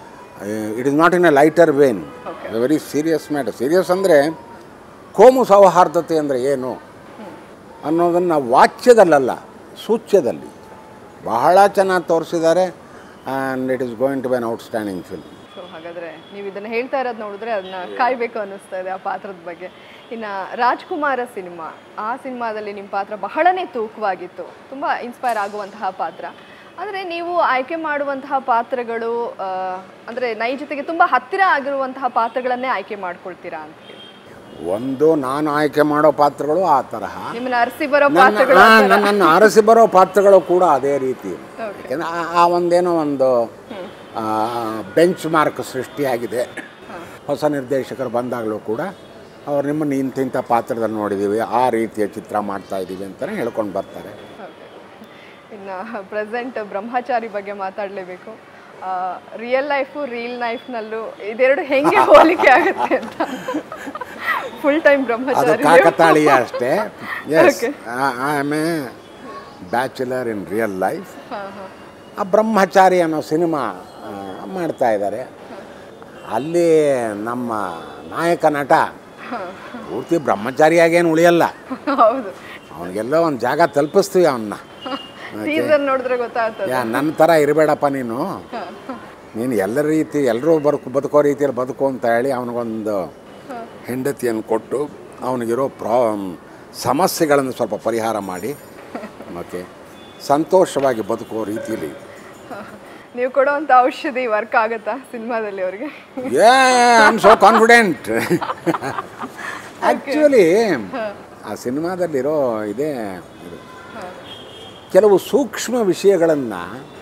it is not in a lighter vein very serious matter serious ಅಂದರೆ ಕೋಮು ಸೌಹಾರ್ದತೆ ಅಂದರೆ ಏನು ಅನ್ನೋದನ್ನು ವಾಚ್ಯದಲ್ಲಲ್ಲ ಸೂಚ್ಯದಲ್ಲಿ ಬಹಳ ಚೆನ್ನಾಗಿ ತೋರಿಸಿದ್ದಾರೆ and it is going to be an outstanding film so ಹಾಗಾದ್ರೆ ನೀವು ಇದನ್ನ ಹೇಳ್ತಾ ಇರೋದು ನೋಡಿದ್ರೆ ಅದನ್ನ ಕಾಯ್ಬೇಕು ಅನ್ನಿಸ್ತಾ ಇದೆ ಆ ಪಾತ್ರದ ಬಗ್ಗೆ ಇನ್ನು ರಾಜ್ಕುಮಾರ ಸಿನಿಮಾ ಆ ಸಿನಿಮಾದಲ್ಲಿ ನಿಮ್ಮ ಪಾತ್ರ ಬಹಳನೇ ತೂಕವಾಗಿತ್ತು ತುಂಬ ಇನ್ಸ್ಪೈರ್ ಆಗುವಂತಹ ಪಾತ್ರ ಅಂದರೆ ನೀವು ಆಯ್ಕೆ ಮಾಡುವಂತಹ ಪಾತ್ರಗಳು ಆ, ಅಂದ್ರೆ ನೈಜತೆಗೆ ತುಂಬ ಹತ್ತಿರ ಆಗಿರುವಂತಹ ಪಾತ್ರಗಳನ್ನೇ ಆಯ್ಕೆ ಮಾಡ್ಕೊಳ್ತೀರಾ ಅಂತ ಹೇಳಿ ಒಂದು ನಾನು ಆಯ್ಕೆ ಮಾಡೋ ಪಾತ್ರಗಳು ಆ ತರಹ ನಿಮ್ಮನ್ನ ಅರಸಿ ಬರೋ ನನ್ನ ಪಾತ್ರಗಳು ಆ, ನನ್ನನ್ನು ಅರಸಿ ಬರೋ ಪಾತ್ರಗಳು ಕೂಡ ಅದೇ ರೀತಿ ಯಾಕೆಂದರೆ ಆ- ಆ ಒಂದೇನೋ ಒಂದು ಬೆಂಚ್ ಮಾರ್ಕ್ ಸೃಷ್ಟಿಯಾಗಿದೆ ಹೊಸ ನಿರ್ದೇಶಕರು ಬಂದಾಗಲೂ ಕೂಡ ಅವ್ರು ನಿಮ್ಮನ್ನು ಇಂತಿಂಥ ಪಾತ್ರದಲ್ಲಿ ನೋಡಿದ್ದೀವಿ ಆ ರೀತಿಯ ಚಿತ್ರ ಮಾಡ್ತಾ ಇದ್ದೀವಿ ಅಂತಲೇ ಹೇಳ್ಕೊಂಡು ಬರ್ತಾರೆ ಇನ್ನು ಪ್ರೆಸೆಂಟ್ ಬ್ರಹ್ಮಚಾರಿ ಬಗ್ಗೆ ಮಾತಾಡಲೇಬೇಕು ರಿಯಲ್ ಲೈಫು ರಿಯಲ್ ಲೈಫ್ನಲ್ಲೂ ಇದೆರಡು ಹೆಂಗೆ ಹೋಲಿಕೆ ಆಗುತ್ತೆ ಅಂತ ಫುಲ್ ಟೈಮ್ ಅದು ಬ್ರಹ್ಮಚಾರಿ ಕಾಕತಾಳೀಯ ಅಷ್ಟೇ yes I am a bachelor in real life ಆ ಬ್ರಹ್ಮಚಾರಿ ಅನ್ನೋ ಸಿನಿಮಾ ಆ, ಮಾಡ್ತಾ ಇದ್ದಾರೆ ಅಲ್ಲಿ ನಮ್ಮ ನಾಯಕ ನಟ ಪೂರ್ತಿ ಬ್ರಹ್ಮಚಾರಿಯಾಗೇನು ಉಳಿಯಲ್ಲ ಹೌದು ಅವನಿಗೆಲ್ಲ ಒಂದು ಜಾಗ ತಲುಪಿಸ್ತೀವಿ ಅವನ್ನ ಟೀಸರ್ ನೋಡಿದ್ರೆ ಗೊತ್ತಾಗ್ತದೆ ಯಾ ನನ್ನ ಥರ ಇರಬೇಡಪ್ಪ ನೀನು ನೀನು ಎಲ್ಲ ರೀತಿ ಎಲ್ಲರೂ ಬದುಕು ಬದುಕೋ ರೀತಿಯಲ್ಲಿ ಬದುಕು ಅಂತ ಹೇಳಿ ಅವನಿಗೊಂದು ಹೆಂಡತಿಯನ್ನು ಕೊಟ್ಟು ಅವನಿಗಿರೋ ಪ್ರಾ ಸಮಸ್ಯೆಗಳನ್ನು ಸ್ವಲ್ಪ ಪರಿಹಾರ ಮಾಡಿ ಓಕೆ ಸಂತೋಷವಾಗಿ ಬದುಕೋ ರೀತಿಯಲ್ಲಿ ನೀವು ಕೊಡೋವಂಥ ಔಷಧಿ ವರ್ಕ್ ಆಗುತ್ತಾ ಸಿನಿಮಾದಲ್ಲಿ ಅವ್ರಿಗೆ yeah I am so confident actually ಆ ಸಿನಿಮಾದಲ್ಲಿರೋ ಇದೇ ಇದು ಕೆಲವು ಸೂಕ್ಷ್ಮ ವಿಷಯಗಳನ್ನು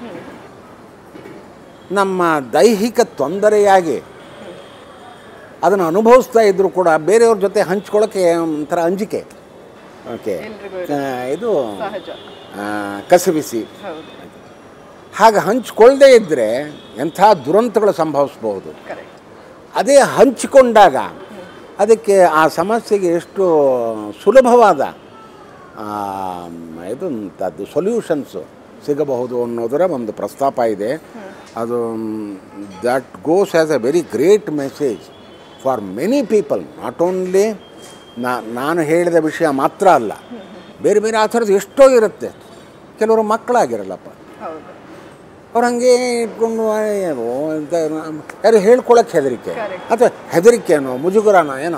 ನಮ್ಮ ದೈಹಿಕ ತೊಂದರೆಯಾಗಿ ಅದನ್ನು ಅನುಭವಿಸ್ತಾ ಇದ್ದರೂ ಕೂಡ ಬೇರೆಯವ್ರ ಜೊತೆ ಹಂಚ್ಕೊಳ್ಳೋಕ್ಕೆ ಒಂಥರ ಅಂಜಿಕೆ ಓಕೆ ಎಲ್ರಿಗೂ ಇದು ಸಹಜ ಆ, ಕಸಬಿಸಿ ಹೌದು ಹಾಗೆ ಹಂಚ್ಕೊಳ್ಳದೇ ಇದ್ದರೆ ಎಂಥ ದುರಂತಗಳು ಸಂಭವಿಸ್ಬೋದು ಕರೆಕ್ಟ್ ಅದೇ ಹಂಚಿಕೊಂಡಾಗ ಅದಕ್ಕೆ ಆ ಸಮಸ್ಯೆಗೆ ಎಷ್ಟು ಸುಲಭವಾದ ಆ, ಇದು ಅದು ಸೊಲ್ಯೂಷನ್ಸು ಸಿಗಬಹುದು ಅನ್ನೋದರ ಒಂದು ಪ್ರಸ್ತಾಪ ಇದೆ ಅದು that goes as a very great message for many people not only ನಾನು ಹೇಳಿದ ವಿಷಯ ಮಾತ್ರ ಅಲ್ಲ ಬೇರೆ ಬೇರೆ ಆ ಥರದ್ದು ಎಷ್ಟೋ ಇರುತ್ತೆ ಕೆಲವರು ಮಕ್ಕಳಾಗಿರಲ್ಲಪ್ಪ ಹೌದು ಅವ್ರು ಹಂಗೆ ಇಟ್ಕೊಂಡು ಏನೋ ಅಂತ ಯಾರು ಹೇಳ್ಕೊಳಕ್ಕೆ ಹೆದರಿಕೆ Correct. ಅಥವಾ ಹೆದರಿಕೆನೋ ಮುಜುಗರನೋ ಏನೋ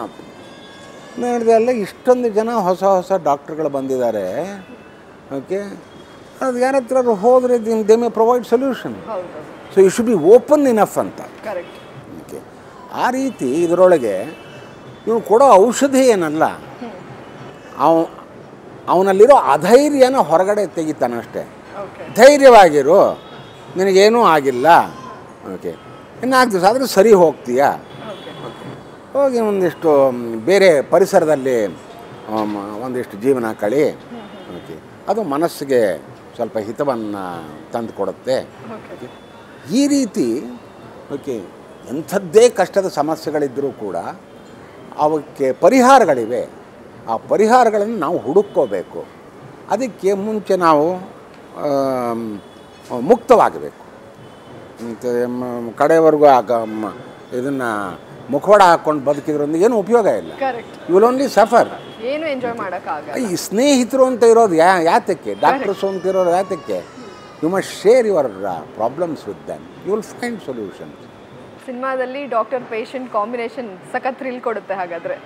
ನೋಡಿದೆ ಅಲ್ಲ ಇಷ್ಟೊಂದು ಜನ ಹೊಸ ಹೊಸ ಡಾಕ್ಟ್ರುಗಳು ಬಂದಿದ್ದಾರೆ ಓಕೆ ಅದು ಯಾರ ಹತ್ರ ಹೋದರೆ ದೇ ಮೇ ಪ್ರೊವೈಡ್ ಸೊಲ್ಯೂಷನ್ ಹೌದು so you should be open enough ಅಂತ ಕರೆಕ್ಟ್ ಓಕೆ ಆ ರೀತಿ ಇದರೊಳಗೆ ಇವನು ಕೊಡೋ ಔಷಧಿ ಏನಲ್ಲ ಅವ ಅವನಲ್ಲಿರೋ ಅಧೈರ್ಯನ ಹೊರಗಡೆ ತೆಗಿತಾನಷ್ಟೇ ಓಕೆ ಧೈರ್ಯವಾಗಿರು ನಿನಗೇನೂ ಆಗಿಲ್ಲ ಓಕೆ ನಾಲ್ಕು ದಿವಸ ಆದರೆ ಸರಿ ಹೋಗ್ತೀಯಾ ಓಕೆ ಹೋಗಿ ಒಂದಿಷ್ಟು ಮ್, ಬೇರೆ ಪರಿಸರದಲ್ಲಿ ಆಮ್, ಒಂದಿಷ್ಟು ಜೀವನ ಕಳಿ ಓಕೆ ಅದು ಮನಸ್ಸಿಗೆ ಸ್ವಲ್ಪ ಹಿತವನ್ನು ತಂದು ಕೊಡುತ್ತೆ ಓಕೆ ಈ ರೀತಿ ಓಕೆ ಎಂಥದ್ದೇ ಕಷ್ಟದ ಸಮಸ್ಯೆಗಳಿದ್ದರೂ ಕೂಡ ಅವಕ್ಕೆ ಪರಿಹಾರಗಳಿವೆ ಆ ಪರಿಹಾರಗಳನ್ನು ನಾವು ಹುಡುಕ್ಕೋಬೇಕು ಅದಕ್ಕೆ ಮುಂಚೆ ನಾವು ಆಮ್, ಮುಕ್ತವಾಗಬೇಕು ಮತ್ತು ಮ- ಕಡೆಯವರೆಗೂ ಆಗ ಇದನ್ನು ಮುಖವಾಡ ಹಾಕ್ಕೊಂಡು ಬದುಕಿದ್ರಿಂದ ಏನು ಉಪಯೋಗ ಇಲ್ಲ correct you will only suffer ಏನು ಎಂಜಾಯ್ ಮಾಡೋಕ್ಕಾಗಲ್ಲ ಈ ಸ್ನೇಹಿತರು ಅಂತ ಇರೋದು ಯಾ ಯಾತಕ್ಕೆ ಡಾಕ್ಟರ್ಸು ಅಂತ ಇರೋದು ಯಾತಕ್ಕೆ you must share your problems with them you will find solutions ಸಿನಿಮಾದಲ್ಲಿ ಡಾಕ್ಟರ್ ಪೇಷಂಟ್ ಕಾಂಬಿನೇಷನ್ ಸಖತ್ ಥ್ರಿಲ್ ಕೊಡುತ್ತೆ ಹಾಗಾದರೆ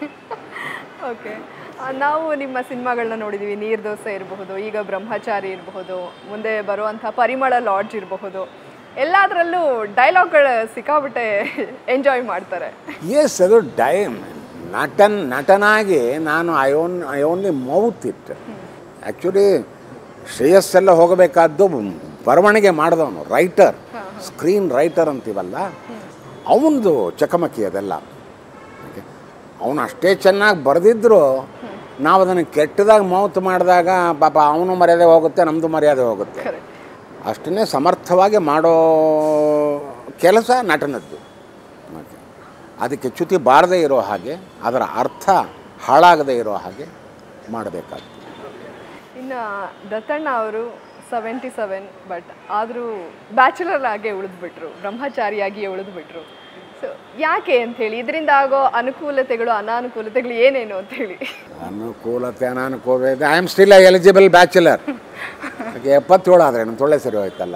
ಓಕೆ ನಾವು ನಿಮ್ಮ ಸಿನಿಮಾಗಳನ್ನ ನೋಡಿದ್ದೀವಿ ನೀರು ದೋಸೆ ಇರಬಹುದು ಈಗ ಬ್ರಹ್ಮಚಾರಿ ಇರಬಹುದು ಮುಂದೆ ಬರುವಂಥ ಪರಿಮಳ ಲಾಡ್ಜ್ ಇರಬಹುದು ಎಲ್ಲದರಲ್ಲೂ ಡೈಲಾಗ್ಗಳು ಸಿಕ್ಕಾಬಿಟ್ಟೆ ಎಂಜಾಯ್ ಮಾಡ್ತಾರೆ ಎಸ್ ಅದು ಡೈಮ್ ನಟನ್ ನಟನಾಗಿ ನಾನು I own I only mouth it actually ಶ್ರೇಯಸ್ಸೆಲ್ಲ ಹೋಗಬೇಕಾದ್ದು ಬರವಣಿಗೆ ಮಾಡಿದವನು ರೈಟರ್ ಸ್ಕ್ರೀನ್ ರೈಟರ್ ಅಂತೀವಲ್ಲ ಅವನದು ಚಕಮಕಿ ಅದೆಲ್ಲ ಅವನು ಅಷ್ಟೇ ಚೆನ್ನಾಗಿ ಬರೆದಿದ್ರು ನಾವು ಅದನ್ನು ಕೆಟ್ಟದಾಗ ಮೌತ್ ಮಾಡಿದಾಗ ಪಾಪ ಅವನು ಮರ್ಯಾದೆ ಹೋಗುತ್ತೆ ನಮ್ಮದು ಮರ್ಯಾದೆ ಹೋಗುತ್ತೆ ಕರೆಕ್ಟ್ ಅಷ್ಟನ್ನೇ ಸಮರ್ಥವಾಗಿ ಮಾಡೋ ಕೆಲಸ ನಟನದ್ದು ಮತ್ತೆ ಅದಕ್ಕೆ ಚ್ಯುತಿ ಬಾರದೇ ಇರೋ ಹಾಗೆ ಅದರ ಅರ್ಥ ಹಾಳಾಗದೇ ಇರೋ ಹಾಗೆ ಮಾಡಬೇಕಾಗ್ತದೆ ಇನ್ನು ದತ್ತಣ್ಣ ಅವರು ಸೆವೆಂಟಿ ಸೆವೆನ್ ಬಟ್ ಆದರೂ ಬ್ಯಾಚುಲರ್ ಆಗೇ ಉಳಿದ್ಬಿಟ್ರು ಬ್ರಹ್ಮಚಾರಿಯಾಗಿಯೇ ಉಳಿದ್ಬಿಟ್ರು ಸೊ ಯಾಕೆ ಅಂತ ಹೇಳಿ ಇದರಿಂದ ಆಗೋ ಅನುಕೂಲತೆಗಳು ಅನಾನುಕೂಲತೆಗಳು ಏನೇನು ಅಂತ ಹೇಳಿ ಅನುಕೂಲತೆ ಅನಾನುಕೂಲ ಇದೆ I am still eligible bachelor ಎಪ್ಪತ್ತೇಳು ಆದರೆ ನನ್ನ ತೊಳ್ಳೆ ಸರಿ ಹೋಯ್ತಲ್ಲ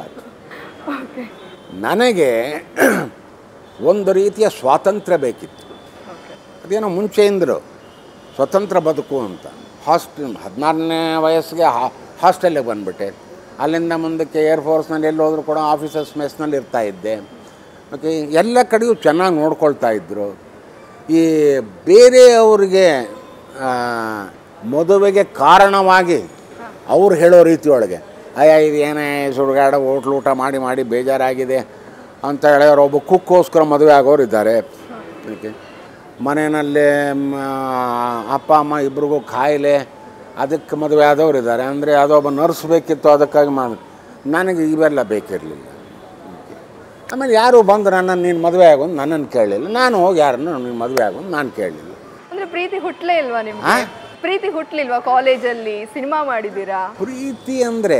ನನಗೆ ಒಂದು ರೀತಿಯ ಸ್ವಾತಂತ್ರ್ಯ ಬೇಕಿತ್ತು ಓಕೆ ಅದೇನೋ ಮುಂಚೆಯಿಂದರು ಸ್ವತಂತ್ರ ಬದುಕು ಅಂತ ಹಾಸ್ಟೆಲ್ ಹದಿನಾರನೇ ವಯಸ್ಸಿಗೆ ಹಾ ಹಾಸ್ಟೆಲ್ಗೆ ಬಂದುಬಿಟ್ಟೆ ಅಲ್ಲಿಂದ ಮುಂದಕ್ಕೆ ಏರ್ಫೋರ್ಸ್ನಲ್ಲಿ ಎಲ್ಲಿ ಹೋದರೂ ಕೂಡ ಆಫೀಸರ್ಸ್ ಮೆಸ್ನಲ್ಲಿ ಇರ್ತಾ ಇದ್ದೆ ಓಕೆ ಎಲ್ಲ ಕಡೆಯೂ ಚೆನ್ನಾಗಿ ನೋಡ್ಕೊಳ್ತಾ ಇದ್ದರು ಈ ಬೇರೆಯವ್ರಿಗೆ ಆ, ಮದುವೆಗೆ ಕಾರಣವಾಗಿ ಅವ್ರು ಹೇಳೋ ರೀತಿಯೊಳಗೆ ಅಯ್ಯ ಇದು ಏನೇ ಸುಡುಗಾಡ ಹೋಟ್ಲು ಊಟ ಮಾಡಿ ಮಾಡಿ ಬೇಜಾರಾಗಿದೆ ಅಂತ ಹೇಳಿದ್ರೆ ಒಬ್ಬ ಕುಕ್ಕೋಸ್ಕರ ಮದುವೆ ಆಗೋರು ಇದ್ದಾರೆ ಓಕೆ ಮನೆಯಲ್ಲಿ ಮ, ಅಪ್ಪ ಅಮ್ಮ ಇಬ್ರಿಗೂ ಕಾಯಿಲೆ ಅದಕ್ಕೆ ಮದುವೆ ಆದವ್ರು ಇದ್ದಾರೆ ಅಂದರೆ ಯಾವುದೋ ಒಬ್ಬ ನರ್ಸ್ ಬೇಕಿತ್ತು ಅದಕ್ಕಾಗಿ ಮಾಡಿ ನನಗೆ ಇವೆಲ್ಲ ಬೇಕಿರಲಿಲ್ಲ ಆಮೇಲೆ ಯಾರು ಬಂದು ನನ್ನನ್ನು ನೀನು ಮದುವೆ ಆಗೋದು ನನ್ನನ್ನು ಕೇಳಲಿಲ್ಲ ನಾನು ಹೋಗಿ ಯಾರನ್ನು ನೀನು ಮದುವೆ ಆಗೋದು ನಾನು ಕೇಳಲಿಲ್ಲ ಅಂದ್ರೆ ಪ್ರೀತಿ ಹುಟ್ಲೇ ಇಲ್ವಾ ನಿಮ್ಗೆ ಪ್ರೀತಿ ಹುಟ್ಲಿಲ್ವಾ ಕಾಲೇಜಲ್ಲಿ ಸಿನಿಮಾ ಮಾಡಿದ್ದೀರಾ ಪ್ರೀತಿ ಅಂದರೆ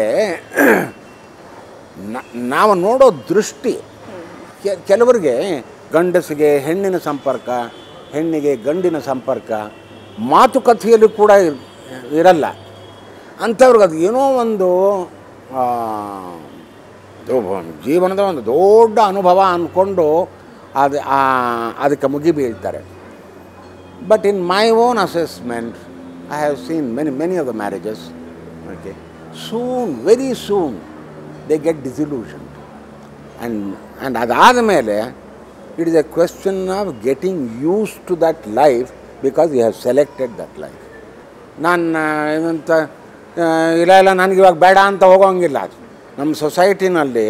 ನಾವು ನೋಡೋ ದೃಷ್ಟಿ ಕೆ- ಕೆಲವರಿಗೆ ಗಂಡಸಿಗೆ ಹೆಣ್ಣಿನ ಸಂಪರ್ಕ ಹೆಣ್ಣಿಗೆ ಗಂಡಿನ ಸಂಪರ್ಕ ಮಾತುಕತೆಯಲ್ಲಿ ಕೂಡ ಇರ್- ಇರಲ್ಲ ಅಂಥವ್ರಿಗೆ ಅದು ಏನೋ ಒಂದು ಆ, ಇದು ಜೀವನದ ಒಂದು ದೊಡ್ಡ ಅನುಭವ ಅಂದ್ಕೊಂಡು ಅದು ಆ- ಅದಕ್ಕೆ ಮುಗಿ ಬೀಳ್ತಾರೆ But in my own assessment, I have seen many, many of the marriages. Okay, soon, very soon, they get disillusioned, and and ಅದಾದ ಮೇಲೆ it is a question of getting used to that life because you have selected that life. ನಾನು ಏನಂತ ಆ, ಇಲ್ಲ ಇಲ್ಲ ನನಗೆ ಇವಾಗ ಬೇಡ ಅಂತ ಹೋಗೋಂಗಿಲ್ಲ ನಮ್ಮ ಸೊಸೈಟಿನಲ್ಲಿ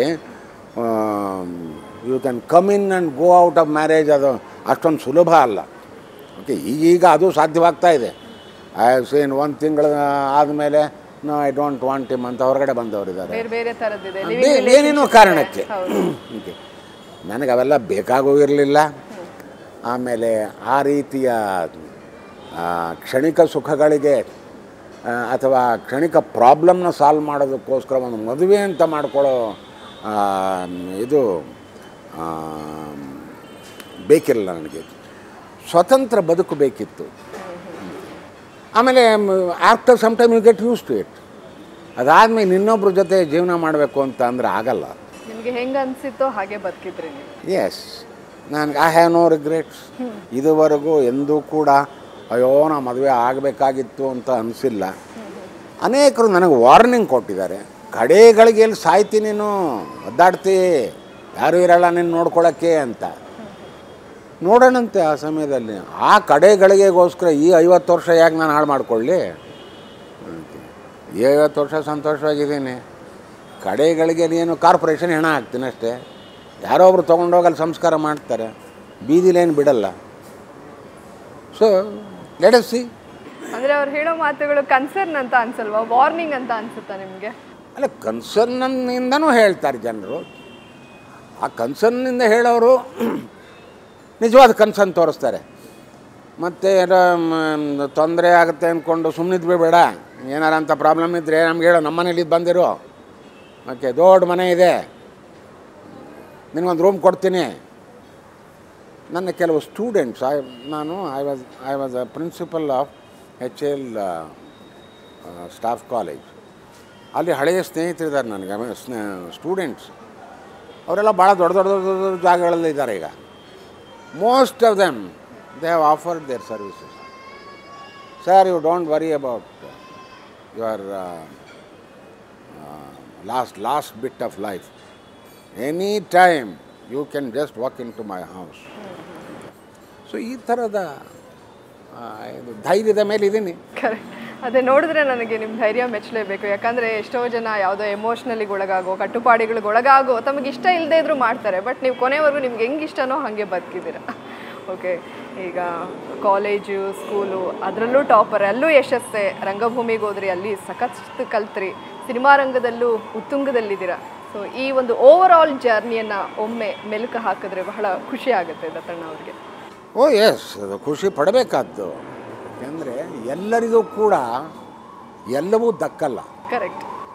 you can come in and go out of marriage ಅದು ಅಷ್ಟೊಂದು ಸುಲಭ ಅಲ್ಲ ಓಕೆ ಈಗೀಗ ಅದು ಸಾಧ್ಯವಾಗ್ತಾ ಇದೆ ಐ ಹ್ಯಾವ್ ಸೀನ್ ಒಂದು ತಿಂಗಳ ಆದಮೇಲೆ no I don't want him ಅಂತ ಹೊರಗಡೆ ಬಂದವರಿದ್ದಾರೆ ಬೇರೆ ಬೇರೆ ತರದಿದೆ ಬೇ- ಏನೇನೋ ಕಾರಣಕ್ಕೆ ಓಕೆ ನನಗೆ ಅವೆಲ್ಲ ಬೇಕಾಗೂ ಇರಲಿಲ್ಲ ಆಮೇಲೆ ಆ ರೀತಿಯ ಆ, ಕ್ಷಣಿಕ ಸುಖಗಳಿಗೆ ಆ, ಅಥವಾ ಕ್ಷಣಿಕ ಪ್ರಾಬ್ಲಮ್ನ ಸಾಲ್ವ್ ಮಾಡೋದಕ್ಕೋಸ್ಕರ ಒಂದು ಮದುವೆ ಅಂತ ಮಾಡ್ಕೊಳ್ಳೋ ಆ, ಇದು ಆ, ಬೇಕಿರಲಿಲ್ಲ ನನಗೆ ಸ್ವತಂತ್ರ ಬದುಕು ಬೇಕಿತ್ತು ಆಮೇಲೆ after some time you get use to it ಅದಾದಮೇಲೆ ಇನ್ನೊಬ್ರ ಜೊತೆ ಜೀವನ ಮಾಡಬೇಕು ಅಂತ ಅಂದರೆ ಆಗಲ್ಲ ನಿಮ್ಗೆ ಹೆಂಗ ಅನ್ಸಿತ್ತೋ ಹಾಗೆ ಬದುಕಿದ್ರಿ ನೀವು ಎಸ್ ನನಗೆ ಐ ಹ್ಯಾವ್ ನೋ ರಿಗ್ರೆಟ್ಸ್ ಇದುವರೆಗೂ ಎಂದೂ ಕೂಡ ಅಯ್ಯೋ ನಾ ಮದುವೆ ಆಗಬೇಕಾಗಿತ್ತು ಅಂತ ಅನಿಸಿಲ್ಲ ಅನೇಕರು ನನಗೆ ವಾರ್ನಿಂಗ್ ಕೊಟ್ಟಿದ್ದಾರೆ ಕಡೆಗಳಿಗೆ ಎಲ್ಲಿ ಸಾಯ್ತಿ ನೀನು ಒದ್ದಾಡ್ತಿ ಯಾರೂ ಇರಲ್ಲ ನೀನು ನೋಡ್ಕೊಳ್ಳೋಕ್ಕೆ ಅಂತ ನೋಡೋಣಂತೆ ಆ ಸಮಯದಲ್ಲಿ ಆ ಕಡೆಗಳಿಗೆಗೋಸ್ಕರ ಈ ಐವತ್ತು ವರ್ಷ ಯಾಕೆ ನಾನು ಹಾಳು ಮಾಡ್ಕೊಳ್ಳಿ ಈ ಐವತ್ತು ವರ್ಷ ಸಂತೋಷವಾಗಿದ್ದೀನಿ ಕಡೆಗಳಿಗೆ ಏನು ಕಾರ್ಪೊರೇಷನ್ ಹೆಣ ಹಾಕ್ತೀನಿ ಅಷ್ಟೇ ಯಾರೋ ಒಬ್ರು ತೊಗೊಂಡೋಗಲ್ಲಿ ಸಂಸ್ಕಾರ ಮಾಡ್ತಾರೆ ಬೀದಿಲೇನು ಬಿಡಲ್ಲ ಸೊ ಲೆಟ್ ಸಿ ಅಂದ್ರೆ ಅವ್ರು ಹೇಳೋ ಮಾತುಗಳು ಕನ್ಸರ್ನ್ ಅಂತ ಅನ್ಸಲ್ವಾ ವಾರ್ನಿಂಗ್ ಅಂತ ಅನ್ಸುತ್ತಾ ನಿಮ್ಗೆ ಅಲ್ಲ ಕನ್ಸರ್ನಿಂದನೂ ಹೇಳ್ತಾರೆ ಜನರು ಆ ಕನ್ಸರ್ನಿಂದ ಹೇಳೋರು ನಿಜವಾದ ಕನ್ಸರ್ನ್ ತೋರಿಸ್ತಾರೆ ಮತ್ತು ತೊಂದರೆ ಆಗುತ್ತೆ ಅಂದ್ಕೊಂಡು ಸುಮ್ಮನಿದ್ವಿ ಬೇಡ ಏನಾರ ಅಂತ ಪ್ರಾಬ್ಲಮ್ ಇದ್ದರೆ ನಮ್ಗೆ ಹೇಳೋ ನಮ್ಮ ಮನೇಲಿ ಇದ್ದು ಬಂದಿರು ಓಕೆ ದೊಡ್ಡ ಮನೆ ಇದೆ ನಿನಗೊಂದು ರೂಮ್ ಕೊಡ್ತೀನಿ ನನ್ನ ಕೆಲವು ಸ್ಟೂಡೆಂಟ್ಸ್ ಐ ನಾನು I was I was a principal of H L staff college ಅಲ್ಲಿ ಹಳೆಯ ಸ್ನೇಹಿತರಿದ್ದಾರೆ ನನಗೆ ಆಮೇಲೆ ಸ್ನೇ ಸ್ಟೂಡೆಂಟ್ಸ್ ಅವರೆಲ್ಲ ಭಾಳ ದೊಡ್ಡ ದೊಡ್ಡ ದೊಡ್ಡ ದೊಡ್ಡ ಜಾಗಗಳಲ್ಲಿ ಇದ್ದಾರೆ ಈಗ most of them they have offered their services sir you don't worry about your last last bit of life any time you can just walk in to my house so ಈ ಥರದ ಆ, ಇದು ಧೈರ್ಯದ ಮೇಲೆ ಇದ್ದೀನಿ ಕರೆಕ್ಟ್ ಅದೇ ನೋಡಿದ್ರೆ ನನಗೆ ನಿಮ್ಮ ಧೈರ್ಯ ಮೆಚ್ಚಲೇಬೇಕು ಯಾಕಂದ್ರೆ ಎಷ್ಟೋ ಜನ ಯಾವುದೋ ಎಮೋಷ್ನಲಿಗೆ ಒಳಗಾಗೋ ಕಟ್ಟುಪಾಡಿಗಳಿಗೆ ಒಳಗಾಗೋ ತಮಗೆ ಇಷ್ಟ ಇಲ್ಲದೆ ಇದ್ರೂ ಮಾಡ್ತಾರೆ ಬಟ್ ನೀವು ಕೊನೆವರೆಗೂ ನಿಮ್ಗೆ ಹೆಂಗೆ ಇಷ್ಟನೋ ಹಾಗೆ ಬದುಕಿದ್ದೀರ ಓಕೆ ಈಗ ಕಾಲೇಜು ಸ್ಕೂಲು ಅದರಲ್ಲೂ ಟಾಪರ್ ಅಲ್ಲೂ ಯಶಸ್ಸೆ ರಂಗಭೂಮಿಗೆ ಹೋದ್ರಿ ಅಲ್ಲಿ ಸಖತ್ ಕಲ್ತ್ರಿ ಸಿನಿಮಾ ರಂಗದಲ್ಲೂ ಉತ್ತುಂಗದಲ್ಲಿದ್ದೀರಾ ಸೊ ಈ ಒಂದು ಓವರ್ ಆಲ್ ಜರ್ನಿಯನ್ನು ಒಮ್ಮೆ ಮೆಲುಕು ಹಾಕಿದ್ರೆ ಬಹಳ ಖುಷಿ ಆಗುತ್ತೆ ದತ್ತಣ್ಣ ಅವ್ರಿಗೆ ಓ ಎಸ್ ಅದು ಖುಷಿ ಪಡಬೇಕಾದ್ದು ಯಾಕೆಂದರೆ ಎಲ್ಲರಿಗೂ ಕೂಡ ಎಲ್ಲವೂ ದಕ್ಕಲ್ಲ ಕರೆಕ್ಟ್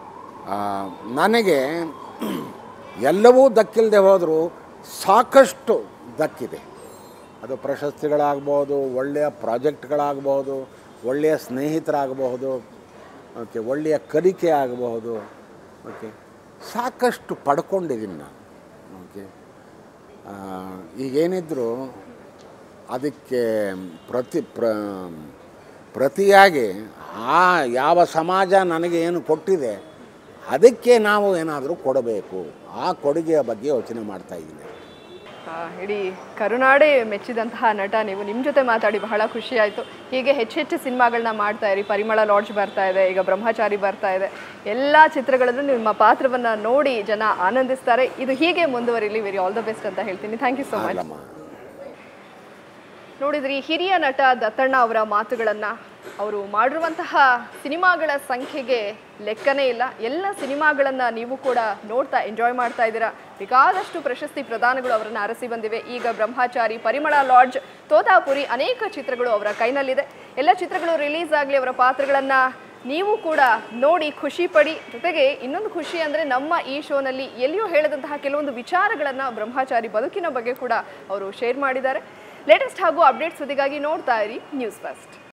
ಆ, ನನಗೆ ಎಲ್ಲವೂ ದಕ್ಕಿಲ್ಲದೆ ಹೋದರೂ ಸಾಕಷ್ಟು ದಕ್ಕಿದೆ ಅದು ಪ್ರಶಸ್ತಿಗಳಾಗ್ಬೋದು ಒಳ್ಳೆಯ ಪ್ರಾಜೆಕ್ಟ್ಗಳಾಗಬಹುದು ಒಳ್ಳೆಯ ಸ್ನೇಹಿತರಾಗಬಹುದು ಓಕೆ ಒಳ್ಳೆಯ ಕಲಿಕೆ ಆಗಬಹುದು ಓಕೆ ಸಾಕಷ್ಟು ಪಡ್ಕೊಂಡಿದ್ದೀನಿ ನಾನು ಓಕೆ ಆ, ಈಗೇನಿದ್ರು ಅದಕ್ಕೆ ಪ್ರತಿ ಪ್ರ ಪ್ರತಿಯಾಗಿ ಆ ಯಾವ ಸಮಾಜ ನನಗೆ ಏನು ಕೊಟ್ಟಿದೆ ಅದಕ್ಕೆ ನಾವು ಏನಾದರೂ ಕೊಡಬೇಕು ಆ ಕೊಡುಗೆಯ ಬಗ್ಗೆ ಯೋಚನೆ ಮಾಡ್ತಾ ಇದ್ದೀನಿ ಆ, ಇಡೀ ಕರುನಾಡೇ ಮೆಚ್ಚಿದಂತಹ ನಟ ನೀವು ನಿಮ್ಮ ಜೊತೆ ಮಾತಾಡಿ ಬಹಳ ಖುಷಿ ಆಯಿತು ಹೀಗೆ ಹೆಚ್ಚು ಹೆಚ್ಚು ಸಿನಿಮಾಗಳನ್ನ ಮಾಡ್ತಾ ಇರಿ ಪರಿಮಳ ಲಾಡ್ಜ್ ಬರ್ತಾ ಇದೆ ಈಗ ಬ್ರಹ್ಮಚಾರಿ ಬರ್ತಾ ಇದೆ ಎಲ್ಲ ಚಿತ್ರಗಳಲ್ಲೂ ನಿಮ್ಮ ಪಾತ್ರವನ್ನು ನೋಡಿ ಜನ ಆನಂದಿಸ್ತಾರೆ ಇದು ಹೀಗೆ ಮುಂದುವರಿಲಿ ವೆರಿ ಆಲ್ ದ ಬೆಸ್ಟ್ ಅಂತ ಹೇಳ್ತೀನಿ ಥ್ಯಾಂಕ್ ಯು ಸೊ ಮಚ್ ಅಲ್ಲಮ್ಮ ನೋಡಿದ್ರಿ ಹಿರಿಯ ನಟ ದತ್ತಣ್ಣ ಅವರ ಮಾತುಗಳನ್ನ ಅವರು ಮಾಡಿರುವಂತಹ ಸಿನಿಮಾಗಳ ಸಂಖ್ಯೆಗೆ ಲೆಕ್ಕನೇ ಇಲ್ಲ ಎಲ್ಲ ಸಿನಿಮಾಗಳನ್ನ ನೀವು ಕೂಡ ನೋಡ್ತಾ ಎಂಜಾಯ್ ಮಾಡ್ತಾ ಇದ್ದೀರಾ ಬೇಕಾದಷ್ಟು ಪ್ರಶಸ್ತಿ ಪ್ರದಾನಗಳು ಅವರನ್ನ ಅರಸಿ ಬಂದಿವೆ ಈಗ ಬ್ರಹ್ಮಚಾರಿ ಪರಿಮಳ ಲಾಡ್ಜ್ ತೋತಾಪುರಿ ಅನೇಕ ಚಿತ್ರಗಳು ಅವರ ಕೈನಲ್ಲಿದೆ ಎಲ್ಲ ಚಿತ್ರಗಳು ರಿಲೀಸ್ ಆಗಲಿ ಅವರ ಪಾತ್ರಗಳನ್ನ ನೀವು ಕೂಡ ನೋಡಿ ಖುಷಿ ಪಡಿ ಜೊತೆಗೆ ಇನ್ನೊಂದು ಖುಷಿ ಅಂದರೆ ನಮ್ಮ ಈ ಶೋನಲ್ಲಿ ಎಲ್ಲಿಯೂ ಹೇಳದಂತಹ ಕೆಲವೊಂದು ವಿಚಾರಗಳನ್ನು ಬ್ರಹ್ಮಚಾರಿ ಬದುಕಿನ ಬಗ್ಗೆ ಕೂಡ ಅವರು ಶೇರ್ ಮಾಡಿದ್ದಾರೆ ಲೇಟೆಸ್ಟ್ ಹಾಗೂ ಅಪ್ಡೇಟ್ ಸುದ್ದಿಗಾಗಿ ನೋಡ್ತಾ ಇರಿ ನ್ಯೂಸ್ ಫಸ್ಟ್